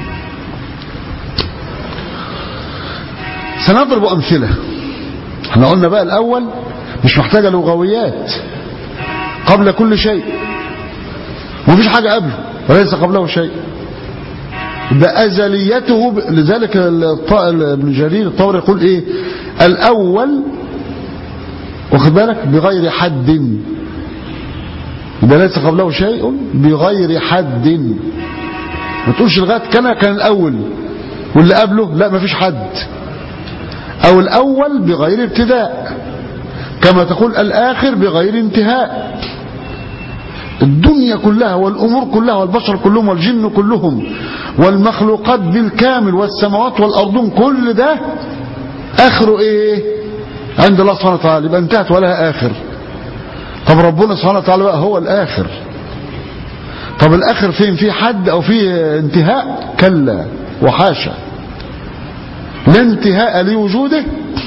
سنضرب أمثلة احنا قلنا بقى الأول مش محتاجة لغويات قبل كل شيء ومفيش حاجة قبله وليس قبله شيء ده أزليته ب... لذلك الط... ابن جرير الطوري يقول إيه الأول واخد بالك بغير حد ده ليس قبله شيء بغير حد ما تقولش لغايه كان كان الأول واللي قبله لا ما فيش حد أو الأول بغير ابتداء كما تقول الآخر بغير انتهاء الدنيا كلها والأمور كلها والبشر كلهم والجن كلهم والمخلوقات بالكامل والسماوات والأرضون كل ده آخره إيه عند الله سبحانه وتعالى يبقى انتهت ولها آخر طب ربنا سبحانه وتعالى بقى هو الآخر طب الآخر فين في حد أو في انتهاء كلا وحاشا لا انتهاء لوجوده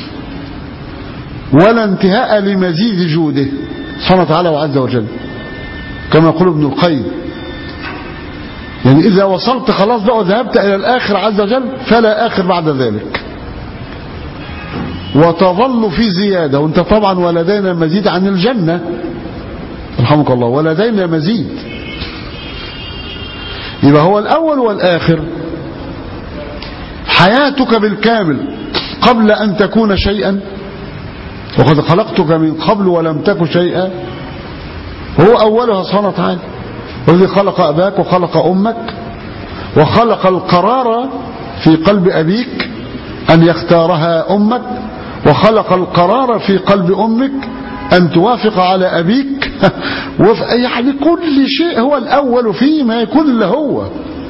ولا انتهاء لمزيد جوده سبحانه وتعالى وعز وجل كما يقول ابن القيم يعني إذا وصلت خلاص بقى وذهبت إلى الآخر عز وجل فلا آخر بعد ذلك وتظل في زيادة وانت طبعا ولدينا مزيد عن الجنة رحمك الله ولدينا مزيد يبقى هو الأول والآخر حياتك بالكامل قبل أن تكون شيئا وقد خلقتك من قبل ولم تك شيئا هو أولها سبحانه وتعالى والذي خلق أباك وخلق أمك وخلق القرار في قلب أبيك أن يختارها أمك وخلق القرار في قلب أمك أن توافق على أبيك يعني كل شيء هو الأول فيما يكون إلا هو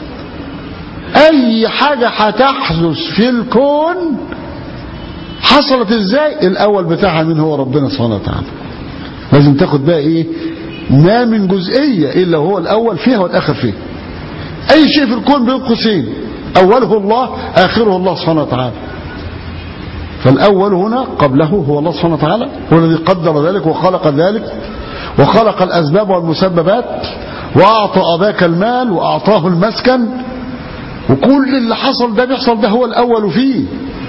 أي حاجة هتحدث في الكون حصلت إزاي الأول بتاعها من هو ربنا سبحانه وتعالى لازم تاخد بقى إيه ما من جزئية إلا هو الأول فيها والآخر فيها أي شيء في الكون بين قوسين أوله الله آخره الله سبحانه وتعالى فالأول هنا قبله هو الله سبحانه وتعالى هو الذي قدر ذلك وخلق ذلك وخلق الأسباب والمسببات وأعطى أباك المال وأعطاه المسكن وكل اللي حصل ده بيحصل ده هو الأول فيه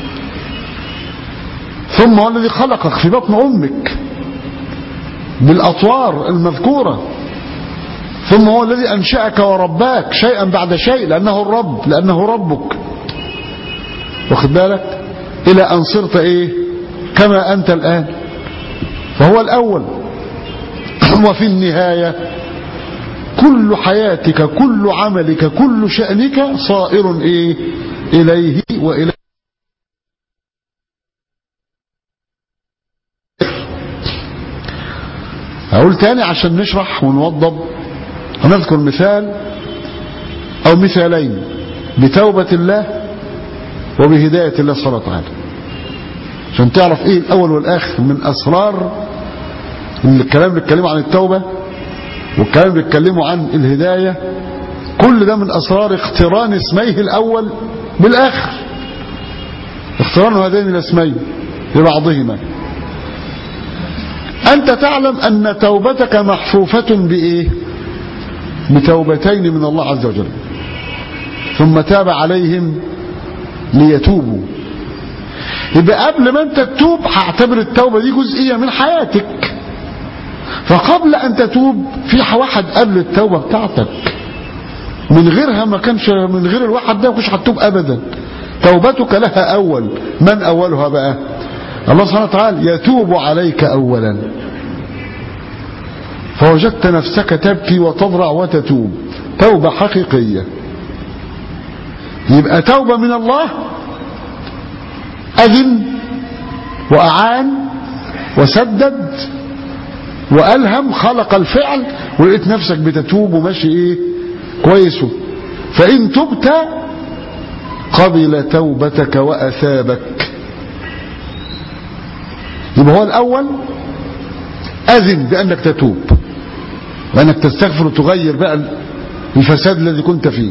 ثم هو الذي خلقك في بطن أمك بالأطوار المذكورة ثم هو الذي أنشأك ورباك شيئا بعد شيء لأنه الرب لأنه ربك واخد بالك إلى أن صرت إيه كما أنت الآن فهو الأول وفي النهاية كل حياتك كل عملك كل شأنك صائر إيه إليه وإليه أقول تاني عشان نشرح ونوضب هنذكر مثال أو مثالين بتوبة الله وبهداية الله سبحانه وتعالى عشان تعرف ايه الاول والاخر من اسرار الكلام بيتكلموا عن التوبة والكلام بيتكلموا عن الهداية كل ده من اسرار اقتران اسميه الاول بالاخر اقتران هذين الاسمين لبعضهما انت تعلم ان توبتك محفوفة بايه بتوبتين من الله عز وجل ثم تاب عليهم ليتوبوا يبقى قبل ما انت تتوب هعتبر التوبة دي جزئية من حياتك فقبل أن تتوب في واحد قبل التوبة بتاعتك من غيرها ما كانش من غير الواحد ده مش هتتوب أبدا توبتك لها أول من أولها بقى الله سبحانه وتعالى يتوب عليك أولا فوجدت نفسك تبكي وتضرع وتتوب توبة حقيقية يبقى توبة من الله أذن وأعان وسدد وألهم خلق الفعل ولقيت نفسك بتتوب وماشي إيه كويس فإن تبت قبل توبتك وأثابك يبقى هو الأول أذن بأنك تتوب وأنك تستغفر وتغير بقى الفساد الذي كنت فيه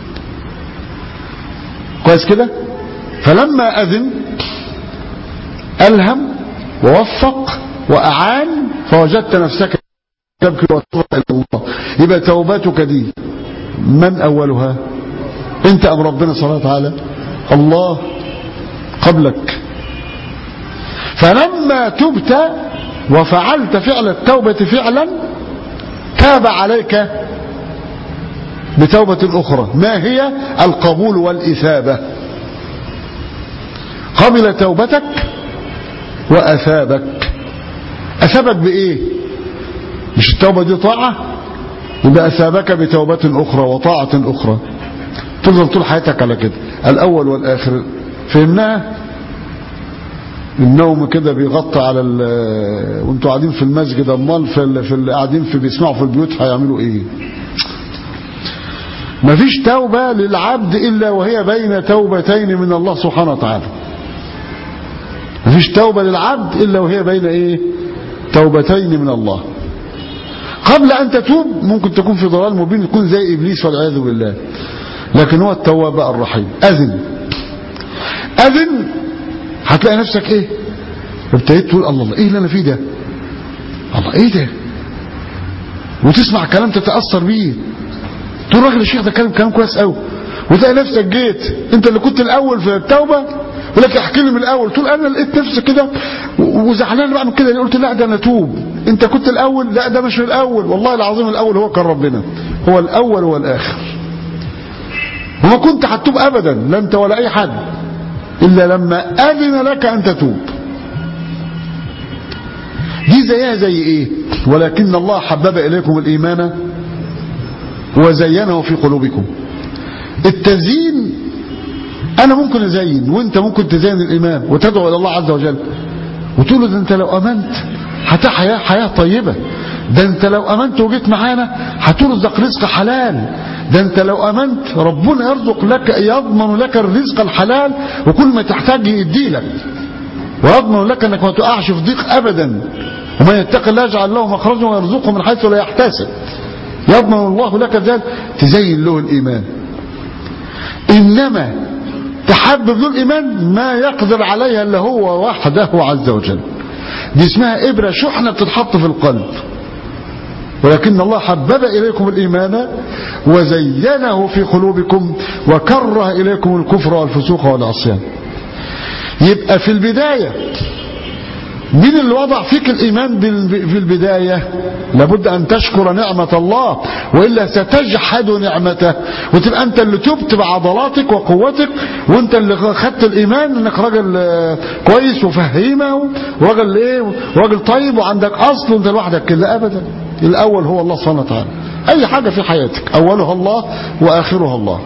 كويس كده فلما أذن ألهم ووفق وأعان فوجدت نفسك تبكي وتضرع إلى الله يبقى توبتك دي من أولها أنت أم ربنا سبحانه وتعالى الله قبلك فلما تبت وفعلت فعل التوبة فعلا تاب عليك بتوبة أخرى ما هي القبول والإثابة قبل توبتك وأثابك أثابك بإيه مش التوبة دي طاعة يبقى أثابك بتوبة أخرى وطاعة أخرى تفضل طول حياتك على كده الأول والآخر فهمناها النوم كده بيغطي على وانتوا قاعدين في المسجد امال في ال... في ال... قاعدين في بيسمعوا في البيوت هيعملوا ايه مفيش توبة للعبد إلا وهي بين توبتين من الله سبحانه وتعالى مفيش توبة للعبد إلا وهي بين إيه توبتين من الله قبل أن تتوب ممكن تكون في ضلال مبين تكون زي إبليس والعياذ بالله لكن هو التواب الرحيم أذن أذن هتلاقي نفسك إيه ابتديت تقول الله الله إيه اللي أنا فيه ده الله إيه ده وتسمع كلام تتأثر بيه تقول راجل الشيخ ده كلام كلام كويس قوي وتلاقي نفسك جيت انت اللي كنت الاول في التوبه يقول لك احكي لي من الاول تقول انا لقيت نفسي كده وزعلان بعمل كده قلت لا ده انا اتوب انت كنت الاول لا ده مش الاول والله العظيم الاول هو كان ربنا هو الاول والاخر وما كنت هتتوب ابدا لا انت ولا اي حد الا لما اذن لك ان تتوب دي زيها زي ايه ولكن الله حبب اليكم الايمان وزينه في قلوبكم التزيين انا ممكن ازين وانت ممكن تزين الايمان وتدعو الى الله عز وجل وتقول له ده انت لو امنت هتحيا حياه طيبه ده انت لو امنت وجيت معانا هترزق رزق حلال ده انت لو امنت ربنا يرزق لك يضمن لك الرزق الحلال وكل ما تحتاج يديلك ويضمن لك انك ما تقعش في ضيق ابدا ومن يتق الله يجعل له مخرجا ويرزقه من حيث لا يحتسب يضمن الله لك ذلك تزين له الإيمان إنما تحبب له الإيمان ما يقدر عليها إلا هو وحده عز وجل دي اسمها إبرة شحنة بتتحط في القلب ولكن الله حبب إليكم الإيمان وزينه في قلوبكم وكره إليكم الكفر والفسوق والعصيان يبقى في البداية مين اللي وضع فيك الإيمان في البداية لابد أن تشكر نعمة الله وإلا ستجحد نعمته وتبقى أنت اللي تبت بعضلاتك وقوتك وأنت اللي خدت الإيمان أنك راجل كويس وفهيمة وراجل إيه وراجل طيب وعندك أصل وأنت لوحدك كده أبدا الأول هو الله سبحانه وتعالى أي حاجة في حياتك أولها الله وآخرها الله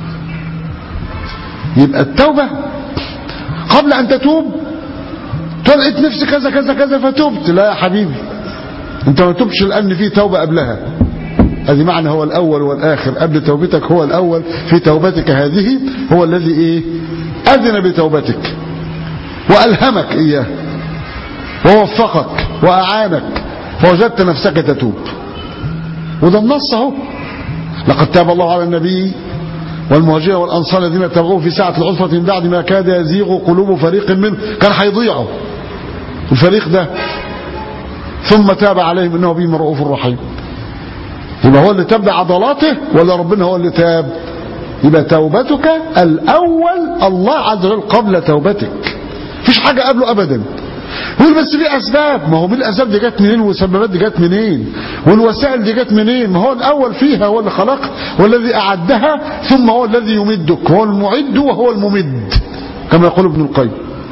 يبقى التوبة قبل أن تتوب لقيت نفسي كذا كذا كذا فتبت لا يا حبيبي انت ما تبش لان في توبة قبلها هذه معنى هو الاول والاخر قبل توبتك هو الاول في توبتك هذه هو الذي ايه اذن بتوبتك والهمك اياه ووفقك واعانك فوجدت نفسك تتوب وده النص اهو لقد تاب الله على النبي والمهاجرين والأنصار الذين اتبعوه في ساعة العسرة من بعد ما كاد يزيغ قلوب فريق منهم كان هيضيعوا الفريق ده ثم تاب عليهم انه بهم رؤوف رحيم يبقى هو اللي تاب بعضلاته ولا ربنا هو اللي تاب يبقى توبتك الأول الله عز وجل قبل توبتك مفيش حاجة قبله أبدا يقول بس في اسباب ما هو من الاسباب دي جت منين والسببات دي جت منين والوسائل دي جت منين ما هو الاول فيها هو اللي خلق والذي اعدها ثم هو الذي يمدك هو المعد وهو الممد كما يقول ابن القيم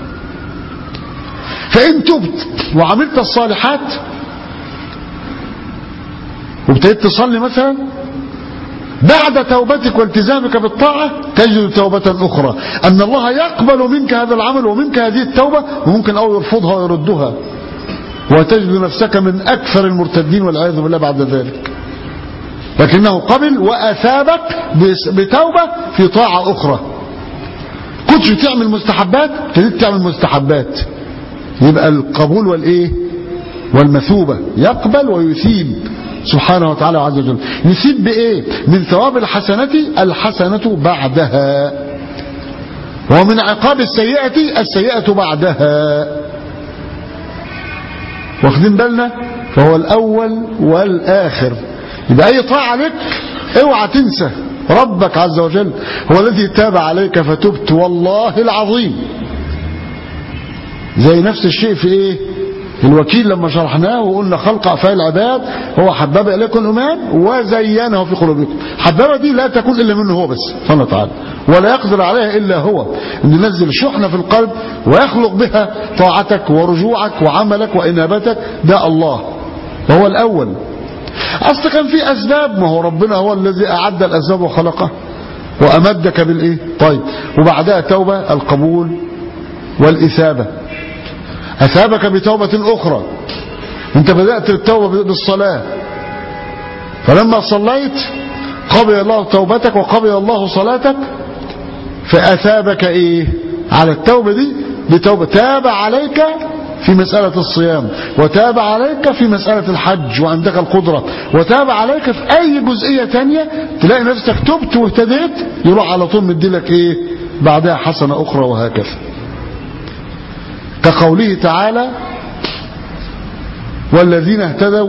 فان تبت وعملت الصالحات وابتديت تصلي مثلا بعد توبتك والتزامك بالطاعة تجد توبة أخرى أن الله يقبل منك هذا العمل ومنك هذه التوبة وممكن أو يرفضها ويردها وتجد نفسك من أكثر المرتدين والعياذ بالله بعد ذلك لكنه قبل وأثابك بتوبة في طاعة أخرى كنتش تعمل مستحبات ابتديت تعمل مستحبات يبقى القبول والإيه والمثوبة يقبل ويثيب سبحانه وتعالى عز وجل يثيب بإيه من ثواب الحسنة الحسنة بعدها ومن عقاب السيئة السيئة بعدها واخدين بالنا فهو الأول والآخر يبقى أي طاعة لك اوعى تنسى ربك عز وجل هو الذي تاب عليك فتبت والله العظيم زي نفس الشيء في ايه الوكيل لما شرحناه وقلنا خلق أفعال العباد هو حبب إليكم الإيمان وزينه في قلوبكم حبابة دي لا تكون إلا منه هو بس سبحانه وتعالى ولا يقدر عليها إلا هو أن ينزل شحنة في القلب ويخلق بها طاعتك ورجوعك وعملك وإنابتك ده الله وهو الأول أصل كان في أسباب ما هو ربنا هو الذي أعد الأسباب وخلقها وأمدك بالإيه طيب وبعدها توبة القبول والإثابة أثابك بتوبة أخرى أنت بدأت التوبة بالصلاة فلما صليت قبل الله توبتك وقبل الله صلاتك فأثابك إيه على التوبة دي بتوبة تاب عليك في مسألة الصيام وتاب عليك في مسألة الحج وعندك القدرة وتاب عليك في أي جزئية تانية تلاقي نفسك تبت واهتديت يروح على طول مديلك إيه بعدها حسنة أخرى وهكذا كقوله تعالى والذين اهتدوا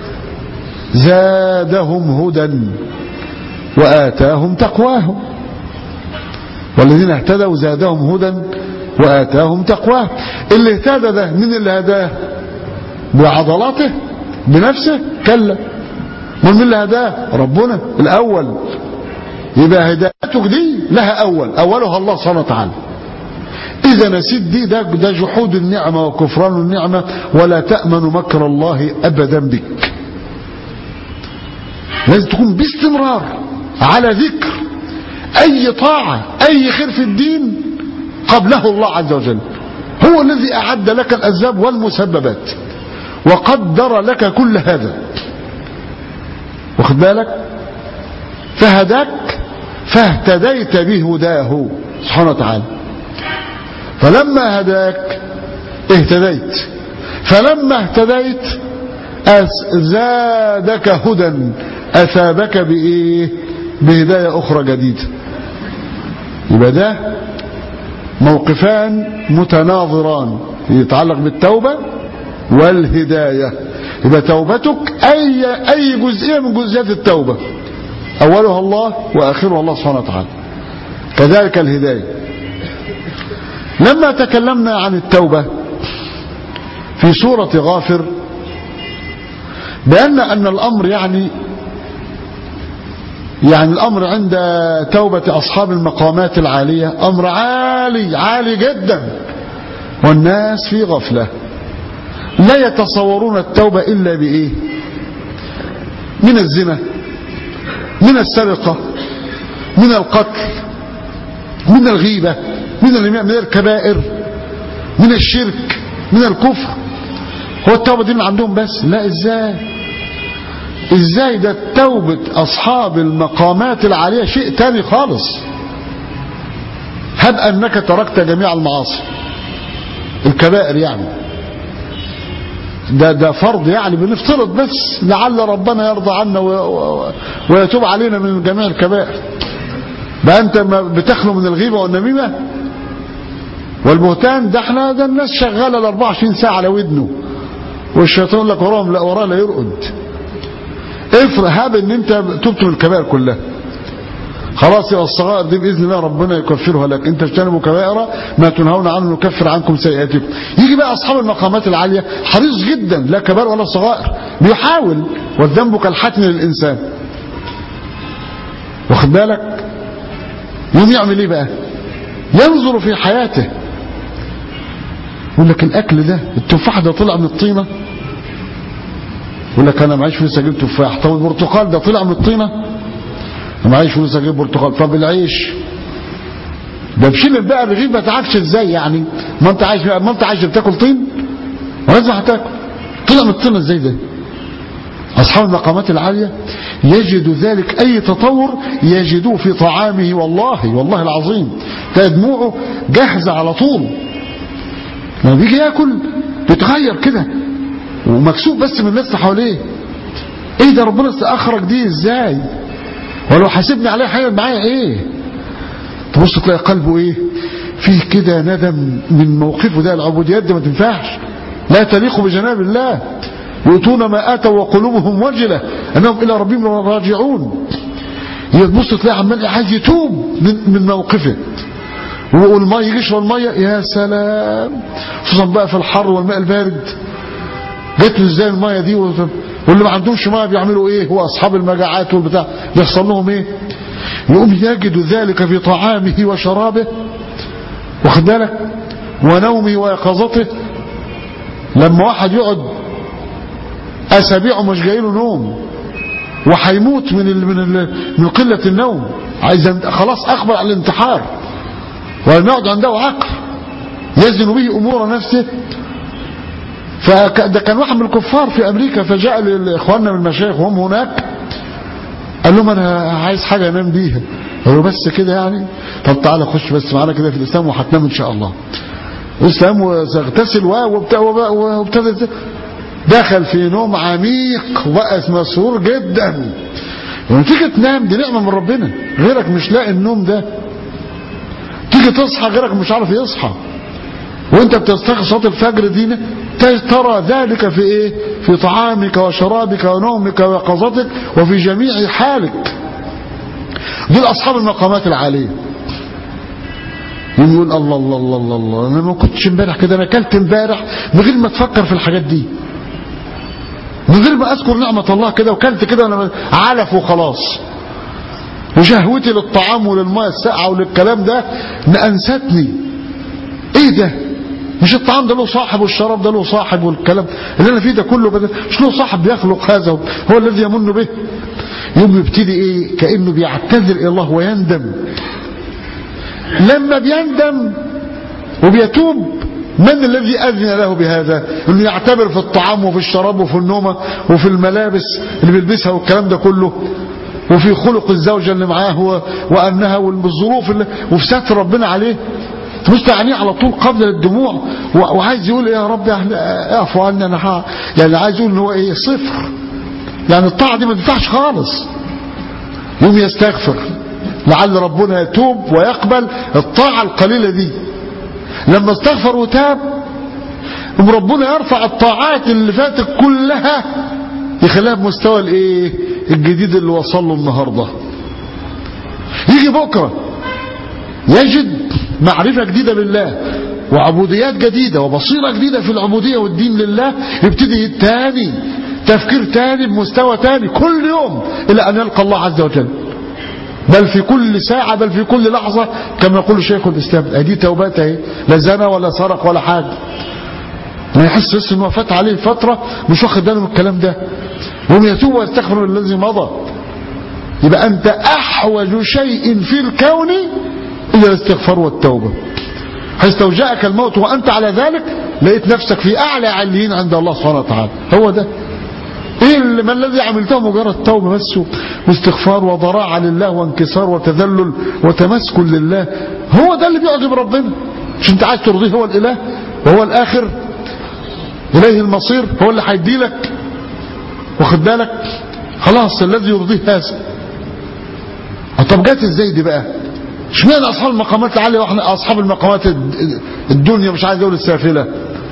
زادهم هدى وآتاهم تقواهم والذين اهتدوا زادهم هدى وآتاهم تقواهم اللي اهتدى ده من اللي هداه بعضلاته بنفسه كلا من اللي هداه ربنا الأول يبقى هدايتك دي لها أول أولها الله سبحانه وتعالى إذا نسيت دي ده, ده جحود النعمة وكفران النعمة ولا تأمن مكر الله أبدا بك لازم تكون باستمرار على ذكر أي طاعة أي خير في الدين قبله الله عز وجل هو الذي أعد لك الأسباب والمسببات وقدر لك كل هذا واخد بالك فهداك فاهتديت بهداه سبحانه وتعالى فلما هداك اهتديت فلما اهتديت زادك هدى أثابك بإيه بهداية أخرى جديدة يبقى ده موقفان متناظران يتعلق بالتوبة والهداية يبقى توبتك أي, أي جزئية من جزئيات التوبة أولها الله وآخرها الله سبحانه وتعالى كذلك الهداية لما تكلمنا عن التوبة في سورة غافر بأن أن الأمر يعني يعني الأمر عند توبة أصحاب المقامات العالية أمر عالي عالي جدا والناس في غفلة لا يتصورون التوبة إلا بإيه من الزنا من السرقة من القتل من الغيبة من من الكبائر من الشرك من الكفر هو التوبة دي من عندهم بس لا ازاي ازاي ده توبة اصحاب المقامات العالية شيء تاني خالص هب انك تركت جميع المعاصي الكبائر يعني ده ده فرض يعني بنفترض بس لعل ربنا يرضى عنا ويتوب علينا من جميع الكبائر بقى انت ما بتخلو من الغيبة والنميمة والبهتان ده احنا ده الناس شغالة ال 24 ساعة على ودنه والشيطان لك وراهم لا وراه لا يرقد افرق هاب ان انت تبت من الكبائر كلها خلاص يا الصغائر دي باذن الله ربنا يكفرها لك انت اجتنبوا كبائر ما تنهون عنه نكفر عنكم سيئاتكم يجي بقى اصحاب المقامات العاليه حريص جدا لا كبائر ولا صغائر بيحاول والذنب كالحتم للانسان واخد بالك يوم يعمل ايه بقى ينظر في حياته يقول لك الاكل ده التفاح ده طلع من الطينه يقول لك انا معيش فلوس اجيب تفاح طب البرتقال ده طلع من الطينه انا معيش فلوس اجيب برتقال طب العيش ده بشيل بقى الرغيف ما تعرفش ازاي يعني ما انت عايش ما انت عايش بتاكل طين ولازم هتاكل طلع من الطينه ازاي ده أصحاب المقامات العالية يجد ذلك أي تطور يجدوه في طعامه والله والله العظيم دموعه جاهزة على طول لما بيجي ياكل بيتغير كده ومكسوف بس من الناس اللي حواليه ايه ده ربنا اخرج دي ازاي ولو حاسبني عليه هيعمل معايا ايه تبص تلاقي قلبه ايه فيه كده ندم من موقفه ده العبوديات دي ما تنفعش لا تليق بجناب الله يؤتون ما اتوا وقلوبهم وجله انهم الى ربهم راجعون تبص تلاقي عمال عايز يتوب من, من موقفه والميه يجي يشرب الميه يا سلام خصوصا بقى في الحر والماء البارد جت له ازاي الميه دي واللي ما عندهمش ميه بيعملوا ايه هو اصحاب المجاعات والبتاع بيحصل لهم ايه يقوم يجد ذلك في طعامه وشرابه واخد بالك ونومه ويقظته لما واحد يقعد اسابيعه مش جاي له نوم وهيموت من ال من ال من قله النوم عايز خلاص اقبل على الانتحار ولم عنده عقل يزن به امور نفسه فده كان واحد من الكفار في امريكا فجاء لاخواننا من المشايخ وهم هناك قال لهم انا عايز حاجه انام بيها قالوا بس كده يعني طب تعالى خش بس معانا كده في الاسلام وهتنام ان شاء الله الاسلام واغتسل وابتدى دخل في نوم عميق وبقى مسرور جدا لما تيجي تنام دي نعمه من ربنا غيرك مش لاقي النوم ده تيجي تصحى غيرك مش عارف يصحى وانت بتستيقظ صلاه الفجر دي ترى ذلك في ايه في طعامك وشرابك ونومك ويقظتك وفي جميع حالك دول اصحاب المقامات العاليه يقول الله الله الله الله الله انا ما كنتش امبارح كده انا اكلت امبارح من غير ما تفكر في الحاجات دي من غير ما اذكر نعمه الله كده وكلت كده انا علف وخلاص وشهوتي للطعام وللماء الساقعه وللكلام ده انستني ايه ده مش الطعام ده له صاحب والشراب ده له صاحب والكلام اللي انا فيه ده كله بدل مش له صاحب بيخلق هذا هو الذي يمن به يوم يبتدي ايه كانه بيعتذر الى الله ويندم لما بيندم وبيتوب من الذي اذن له بهذا انه يعتبر في الطعام وفي الشراب وفي النومه وفي الملابس اللي بيلبسها والكلام ده كله وفي خلق الزوجه اللي معاه وانها والظروف اللي وفي ستر ربنا عليه تبص عينيه على طول قبل الدموع وعايز يقول يا رب اعفو عني انا ها يعني عايز يقول ان هو ايه صفر يعني الطاعه دي ما تنفعش خالص يوم يستغفر لعل ربنا يتوب ويقبل الطاعه القليله دي لما استغفر وتاب ام ربنا يرفع الطاعات اللي فاتت كلها يخليها بمستوى الايه الجديد اللي وصل له النهارده يجي بكره يجد معرفة جديدة بالله وعبوديات جديدة وبصيرة جديدة في العبودية والدين لله يبتدي تاني تفكير تاني بمستوى تاني كل يوم إلى أن يلقى الله عز وجل بل في كل ساعة بل في كل لحظة كما يقول شيخ الإسلام هذه توبات اهي لا زنا ولا سرق ولا حاجة ما يحس بس انه فات عليه فترة مش واخد باله من الكلام ده وهم يتوب ويستغفر الذي مضى يبقى أنت أحوج شيء في الكون إلى الاستغفار والتوبة حيث لو جاءك الموت وأنت على ذلك لقيت نفسك في أعلى عليين عند الله سبحانه وتعالى هو ده إيه اللي ما الذي عملته مجرد توبة بس واستغفار وضراعة لله وانكسار وتذلل وتمسك لله هو ده اللي بيعجب ربنا مش انت عايز ترضيه هو الإله وهو الآخر إليه المصير هو اللي هيدي لك واخد بالك خلاص الذي يرضيه هذا طب جت ازاي دي بقى اشمعنى اصحاب المقامات العاليه واحنا اصحاب المقامات الدنيا مش عايز اقول السافله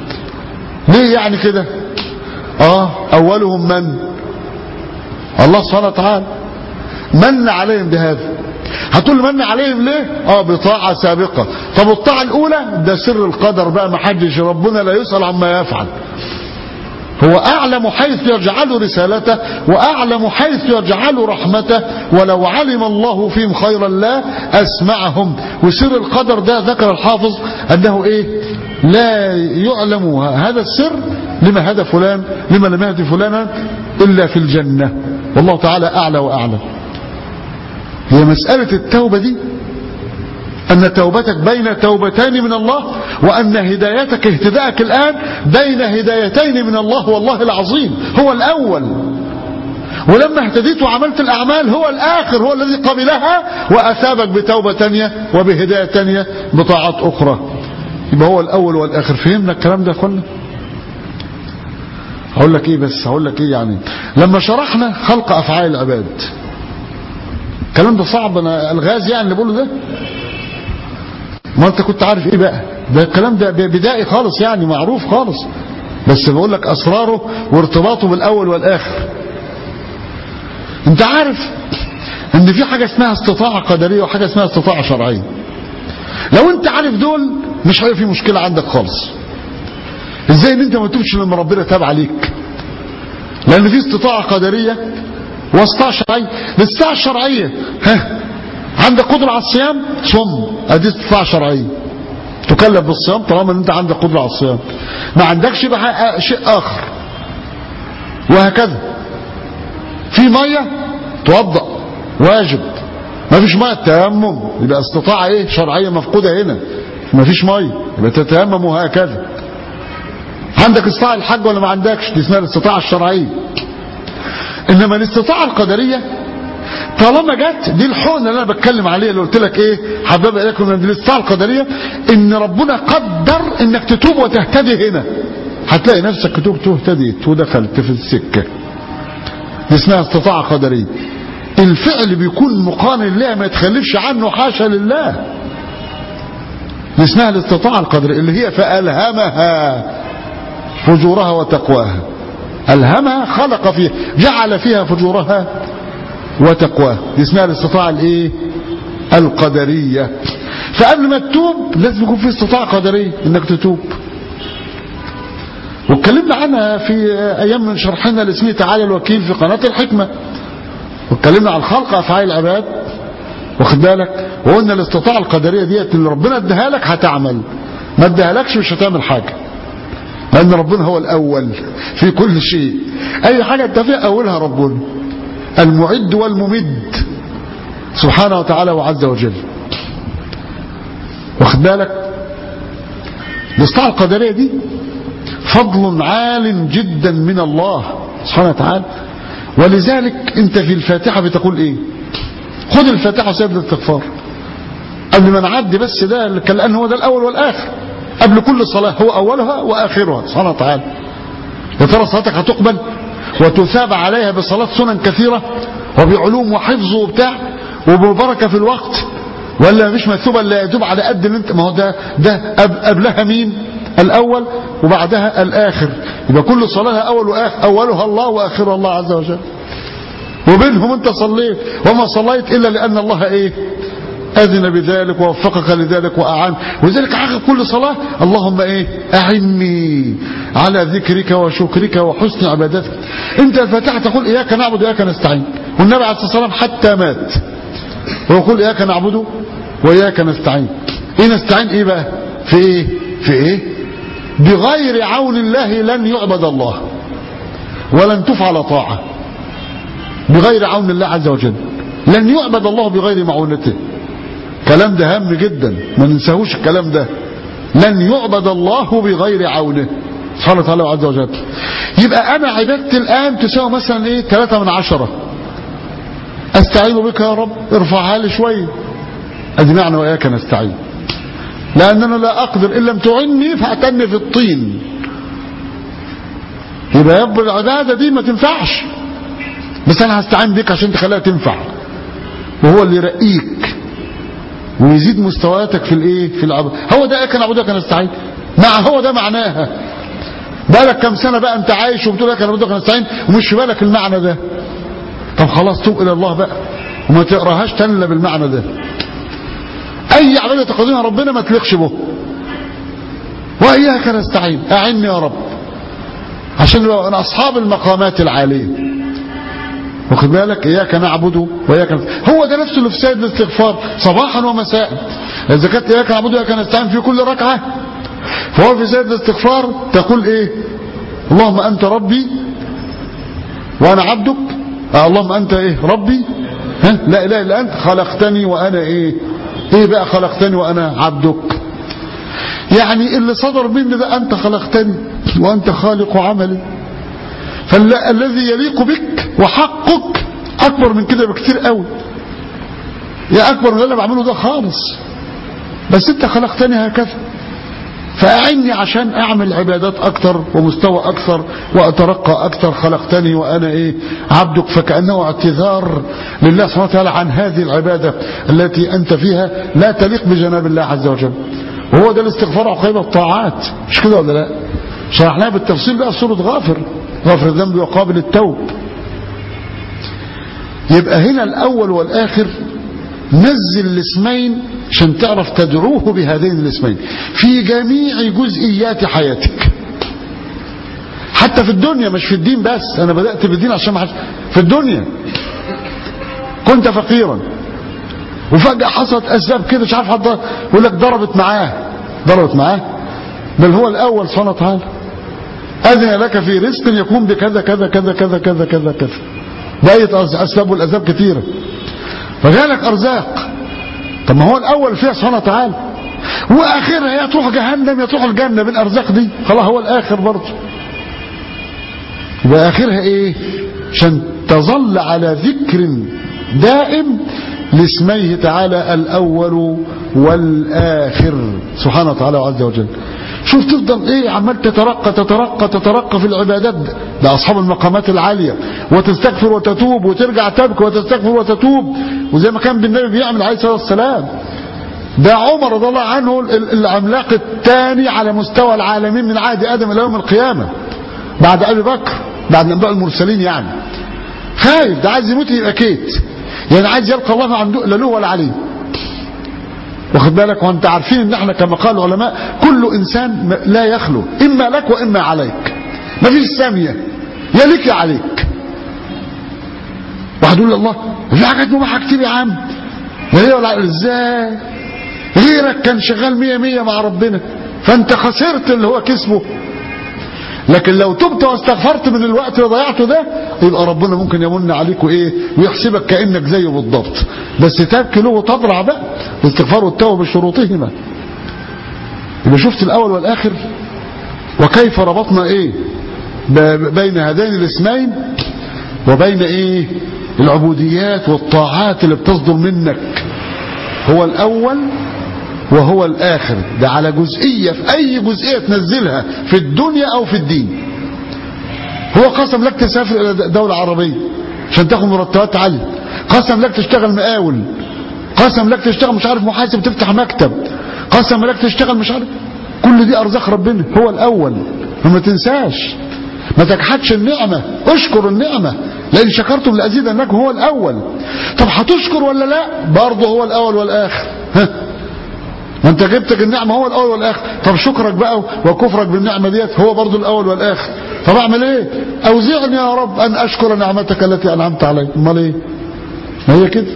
ليه يعني كده اه اولهم من الله سبحانه وتعالى من عليهم بهذا هتقول من عليهم ليه اه بطاعة سابقة طب الطاعة الاولى ده سر القدر بقى ما حدش ربنا لا يسأل عما يفعل هو أعلم حيث يجعل رسالته وأعلم حيث يجعل رحمته ولو علم الله فيهم خيرا لا أسمعهم وسر القدر ده ذكر الحافظ أنه إيه لا يعلم هذا السر لما هدى فلان لما لم يهدي فلانا إلا في الجنة والله تعالى أعلى وأعلم هي مسألة التوبة دي أن توبتك بين توبتين من الله وأن هدايتك اهتداءك الآن بين هدايتين من الله والله العظيم هو الأول ولما اهتديت وعملت الأعمال هو الآخر هو الذي قبلها وأثابك بتوبة تانية وبهداية تانية بطاعات أخرى يبقى هو الأول والآخر فهمنا الكلام ده كله هقول لك ايه بس هقول لك ايه يعني لما شرحنا خلق افعال العباد الكلام ده صعب انا الغاز يعني اللي بقوله ده ما انت كنت عارف ايه بقى ده الكلام ده بدائي خالص يعني معروف خالص بس بقول لك اسراره وارتباطه بالاول والاخر انت عارف ان في حاجة اسمها استطاعة قدرية وحاجة اسمها استطاعة شرعية لو انت عارف دول مش هيبقى في مشكلة عندك خالص ازاي ان انت ما تبش لما ربنا تاب عليك لان في استطاعة قدرية واستطاعة شرعية الاستطاعة الشرعية ها عندك قدرة على الصيام صم ادي استطاعة شرعية تكلف بالصيام طالما ان انت عندك قدرة على الصيام ما عندكش بقى شيء اخر وهكذا في مية توضأ واجب ما فيش مية تيمم يبقى استطاعة ايه شرعية مفقودة هنا ما فيش مية يبقى تتيمم وهكذا عندك استطاعة الحج ولا ما عندكش دي اسمها الاستطاعة الشرعية انما الاستطاعة القدرية طالما جت دي الحقنة اللي انا بتكلم عليها اللي قلت لك ايه حباب اليكم من الاستطاعة القدرية ان ربنا قدر انك تتوب وتهتدي هنا هتلاقي نفسك تتوب واهتديت ودخلت في السكة دي اسمها استطاعة قدرية الفعل بيكون مقارن لله ما يتخلفش عنه حاشا لله دي اسمها الاستطاعة القدرية اللي هي فألهمها فجورها وتقواها ألهمها خلق فيها جعل فيها فجورها وتقواها دي اسمها الاستطاعة الايه القدرية فقبل ما تتوب لازم يكون في استطاعة قدرية انك تتوب واتكلمنا عنها في ايام من شرحنا لاسمه تعالى الوكيل في قناة الحكمة واتكلمنا عن خلق افعال العباد واخد بالك وقلنا الاستطاعة القدرية ديت اللي ربنا اداها لك هتعمل ما اداهالكش مش هتعمل حاجة لأن ربنا هو الأول في كل شيء أي حاجة انت فيها أولها ربنا المعد والممد سبحانه وتعالى وعز وجل واخد بالك الاستطاعة القدرية دي فضل عال جدا من الله سبحانه وتعالى ولذلك انت في الفاتحة بتقول ايه خد الفاتحة وسيد الاستغفار قبل ما نعدي بس ده لأن هو ده الأول والآخر قبل كل صلاة هو أولها وآخرها سبحانه وتعالى يا ترى صلاتك هتقبل وتثاب عليها بصلاة سنن كثيرة وبعلوم وحفظ وبتاع وببركة في الوقت ولا مش مثوبة لا يدوب على قد اللي انت ما هو ده ده قبلها مين الأول وبعدها الآخر يبقى كل صلاة أول وآخر أولها الله وآخرها الله عز وجل وبينهم انت صليت وما صليت إلا لأن الله إيه أذن بذلك ووفقك لذلك وأعان ولذلك عقب كل صلاة اللهم إيه أعني على ذكرك وشكرك وحسن عبادتك أنت الفاتحة تقول إياك نعبد وإياك نستعين والنبي عليه الصلاة والسلام حتى مات ويقول إياك نعبد وإياك نستعين إيه نستعين إيه بقى في إيه في إيه بغير عون الله لن يعبد الله ولن تفعل طاعة بغير عون الله عز وجل لن يعبد الله بغير معونته كلام ده هام جدا ما ننساهوش الكلام ده لن يعبد الله بغير عونه سبحانه وتعالى عز وجل يبقى انا عبادتي الان تساوي مثلا ايه 3 من عشرة استعين بك يا رب ارفعها لي شويه ادي معنى واياك نستعين لاننا لا اقدر ان لم تعني فاعتني في الطين يبقى يب العباده دي ما تنفعش بس انا هستعين بك عشان تخليها تنفع وهو اللي يرقيك ويزيد مستوياتك في الايه في العبد هو ده كان عبودك نستعين مع هو ده معناها بقالك كم سنة بقى انت عايش وبتقول لك انا عبودك نستعين ومش في بالك المعنى ده طب خلاص توب الى الله بقى وما تقراهاش تاني الا بالمعنى ده اي عباده تقدمها ربنا ما تليقش به واياك نستعين اعني يا رب عشان نبقى من اصحاب المقامات العاليه واخد بالك اياك نعبد واياك نستعين. هو ده نفسه اللي في سيد الاستغفار صباحا ومساء اذا كانت اياك نعبد واياك نستعين في كل ركعه فهو في سيد الاستغفار تقول ايه اللهم انت ربي وانا عبدك آه اللهم انت ايه ربي ها لا اله الا انت خلقتني وانا ايه ايه بقى خلقتني وانا عبدك يعني اللي صدر مني ده انت خلقتني وانت خالق عملي فالذي يليق بك وحقك اكبر من كده بكتير قوي يا اكبر من اللي انا بعمله ده خالص بس انت خلقتني هكذا فأعني عشان أعمل عبادات أكتر ومستوى أكثر وأترقى أكثر خلقتني وأنا إيه عبدك فكأنه اعتذار لله سبحانه وتعالى عن هذه العبادة التي أنت فيها لا تليق بجناب الله عز وجل وهو ده الاستغفار عقيب الطاعات مش كده ولا لا شرحناها بالتفصيل بقى في سورة غافر غافر الذنب وقابل التوب يبقى هنا الأول والآخر نزل الاسمين عشان تعرف تدعوه بهذين الاسمين في جميع جزئيات حياتك حتى في الدنيا مش في الدين بس انا بدأت بالدين عشان ما في الدنيا كنت فقيرا وفجأة حصلت اسباب كده مش عارف حد يقول لك ضربت معاه ضربت معاه بل هو الاول سبحانه وتعالى اذن لك في رزق يكون بكذا كذا كذا كذا كذا كذا كذا بقيت اسباب والاسباب كثيره فجالك ارزاق طب ما هو الاول فيها سبحانه وتعالى واخرها يا تروح جهنم يا تروح الجنه بالارزاق دي خلاص هو الاخر برضه يبقى اخرها ايه عشان تظل على ذكر دائم لاسميه تعالى الاول والاخر سبحانه وتعالى عز وجل شوف تفضل ايه عمال تترقى تترقى تترقى في العبادات ده اصحاب المقامات العاليه وتستغفر وتتوب وترجع تبكي وتستغفر وتتوب وزي ما كان بالنبي بيعمل عليه الصلاه والسلام ده عمر رضي الله عنه العملاق الثاني على مستوى العالمين من عهد ادم الى يوم القيامه بعد ابي بكر بعد الانبياء المرسلين يعني خايف ده عايز يموت يبقى كيت يعني عايز يلقى الله ما عنده لا له ولا عليه واخد بالك وانت عارفين ان احنا كما قال العلماء كل انسان لا يخلو اما لك واما عليك ما فيش ساميه يا لك يا عليك واحد يقول الله في حاجات مباحه كتير يا عم لا هي ولا ازاي غيرك كان شغال مية مية مع ربنا فانت خسرت اللي هو كسبه لكن لو تبت واستغفرت من الوقت اللي ضيعته ده يبقى ربنا ممكن يمن عليك وايه ويحسبك كانك زيه بالضبط بس تبكي له وتضرع بقى الاستغفار والتوبه بشروطهما يبقى شفت الاول والاخر وكيف ربطنا ايه بين هذين الاسمين وبين ايه العبوديات والطاعات اللي بتصدر منك هو الاول وهو الآخر ده على جزئية في أي جزئية تنزلها في الدنيا أو في الدين هو قسم لك تسافر إلى دولة عربية عشان تاخد مرتبات عالية قسم لك تشتغل مقاول قسم لك تشتغل مش عارف محاسب تفتح مكتب قسم لك تشتغل مش عارف كل دي أرزاق ربنا هو الأول وما تنساش ما تجحدش النعمة اشكر النعمة لأن شكرتم لأزيدنكم هو الأول طب هتشكر ولا لا برضه هو الأول والآخر ها ما انت جبتك النعمة هو الأول والآخر طب شكرك بقى وكفرك بالنعمة ديت هو برضو الأول والآخر طب أعمل إيه أوزعني يا رب أن أشكر نعمتك التي أنعمت علي امال إيه ما هي كده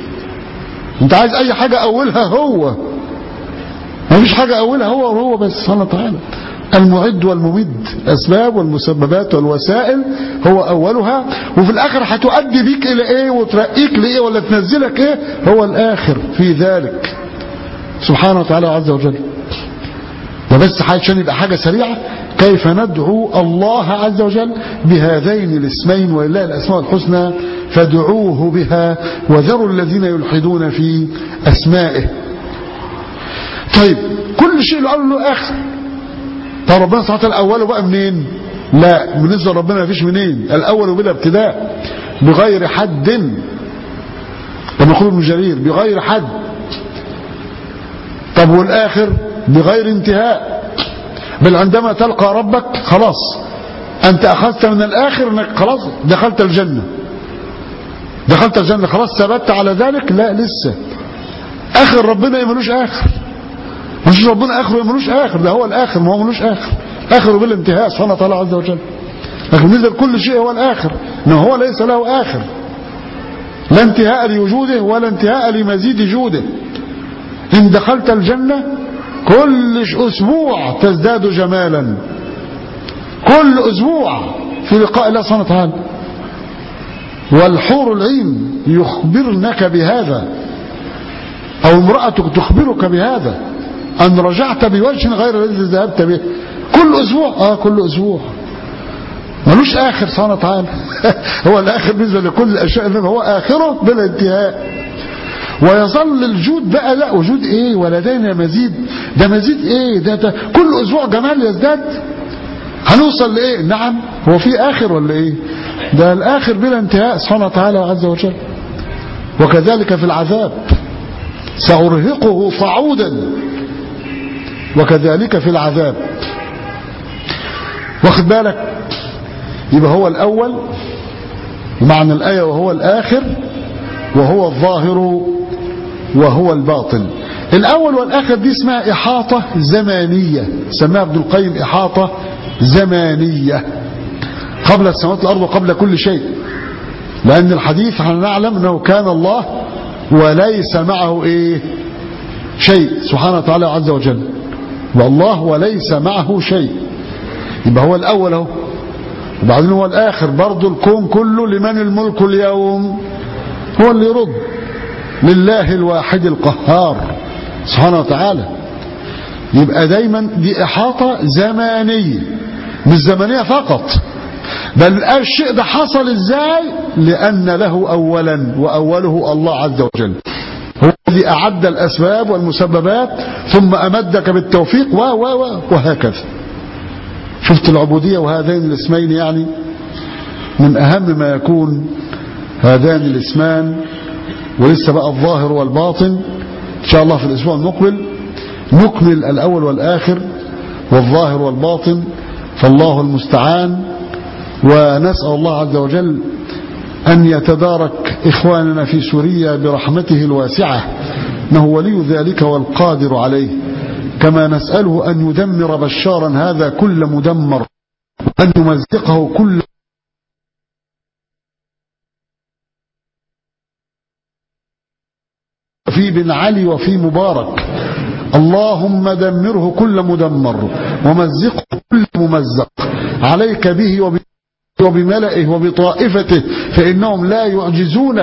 انت عايز أي حاجة أولها هو ما فيش حاجة أولها هو وهو بس سبحانه وتعالى المعد والممد الأسباب والمسببات والوسائل هو أولها وفي الآخر هتؤدي بيك إلى إيه وترقيك لإيه ولا تنزلك إيه هو الآخر في ذلك سبحانه وتعالى عز وجل ده بس عشان يبقى حاجة سريعة كيف ندعو الله عز وجل بهذين الاسمين ولله الأسماء الحسنى فادعوه بها وذروا الذين يلحدون في أسمائه طيب كل شيء له له آخر طب ربنا سبحانه وتعالى أوله بقى منين لا بالنسبة لربنا مفيش منين الأول بلا ابتداء بغير حد كما يقول ابن جرير بغير حد طب والآخر بغير انتهاء بل عندما تلقى ربك خلاص أنت أخذت من الآخر أنك خلاص دخلت الجنة دخلت الجنة خلاص ثبت على ذلك لا لسه آخر ربنا ملوش آخر مش ربنا آخره ملوش آخر ده هو الآخر ما هو ملوش آخر آخره بالانتهاء سبحانه وتعالى عز وجل لكن بالنسبة لكل شيء هو الآخر إنه هو ليس له آخر لا انتهاء لوجوده ولا انتهاء لمزيد جوده إن دخلت الجنة كل أسبوع تزداد جمالا كل أسبوع في لقاء الله سبحانه وتعالى والحور العين يخبرنك بهذا أو امرأتك تخبرك بهذا أن رجعت بوجه غير الذي ذهبت به كل أسبوع آه كل أسبوع ملوش آخر سبحانه وتعالى هو الآخر بالنسبة لكل الأشياء إنما هو آخره بلا انتهاء ويظل الجود بقى لا وجود ايه ولدينا مزيد ده مزيد ايه ده, ده كل اسبوع جمال يزداد هنوصل لايه نعم هو في اخر ولا ايه ده الاخر بلا انتهاء سبحانه وتعالى عز وجل وكذلك في العذاب سأرهقه صعودا وكذلك في العذاب واخد بالك يبقى هو الأول معنى الآية وهو الآخر وهو الظاهر وهو الباطن الأول والآخر دي اسمها إحاطة زمانية سماها ابن القيم إحاطة زمانية قبل السماوات والأرض وقبل كل شيء لأن الحديث نعلم أنه كان الله وليس معه إيه شيء سبحانه وتعالى عز وجل والله وليس معه شيء يبقى هو الأول اهو وبعدين هو الآخر برضه الكون كله لمن الملك اليوم هو اللي يرد لله الواحد القهار سبحانه وتعالى يبقى دايما دي إحاطة زمانية مش زمنية فقط بل الشيء ده حصل ازاي لأن له أولا وأوله الله عز وجل هو الذي أعد الأسباب والمسببات ثم أمدك بالتوفيق و و و وهكذا شفت العبودية وهذين الاسمين يعني من أهم ما يكون هذان الاسمان ولسه بقى الظاهر والباطن إن شاء الله في الأسبوع المقبل نكمل الأول والآخر والظاهر والباطن فالله المستعان ونسأل الله عز وجل أن يتدارك إخواننا في سوريا برحمته الواسعة إنه ولي ذلك والقادر عليه كما نسأله أن يدمر بشارا هذا كل مدمر أن يمزقه كل في بن علي وفي مبارك اللهم دمره كل مدمر ومزقه كل ممزق عليك به وبملئه وبطائفته فإنهم لا يعجزونك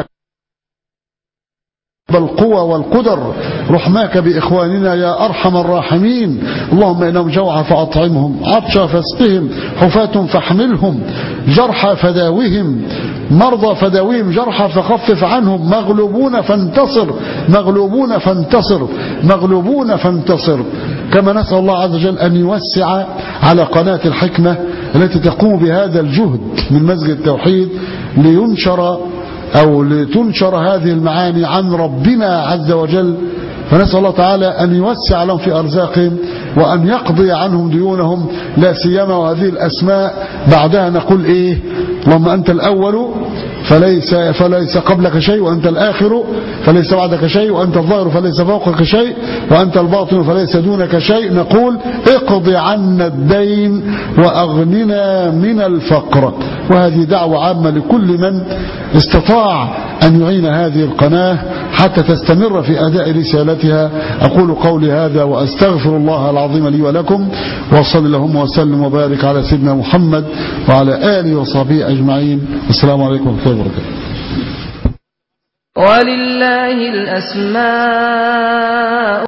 بالقوى والقدر رحماك بإخواننا يا أرحم الراحمين اللهم إنهم جوع فأطعمهم عطشا فاسقهم حفاة فاحملهم جرحى فداوهم مرضى فداويهم جرحى فخفف عنهم مغلوبون فانتصر مغلوبون فانتصر مغلوبون فانتصر كما نسأل الله عز وجل أن يوسع على قناة الحكمة التي تقوم بهذا الجهد من مسجد التوحيد لينشر أو لتنشر هذه المعاني عن ربنا عز وجل فنسأل الله تعالى أن يوسع لهم في أرزاقهم وأن يقضي عنهم ديونهم لا سيما وهذه الأسماء بعدها نقول إيه اللهم أنت الأول فليس, فليس قبلك شيء وأنت الآخر فليس بعدك شيء وأنت الظاهر فليس فوقك شيء وأنت الباطن فليس دونك شيء نقول اقضي عنا الدين وأغننا من الفقر وهذه دعوة عامة لكل من استطاع أن يعين هذه القناة حتى تستمر في أداء رسالتها أقول قولي هذا وأستغفر الله العظيم لي ولكم وصل اللهم وسلم وبارك على سيدنا محمد وعلى آله وصحبه أجمعين السلام عليكم ورحمة الله وبركاته ولله الأسماء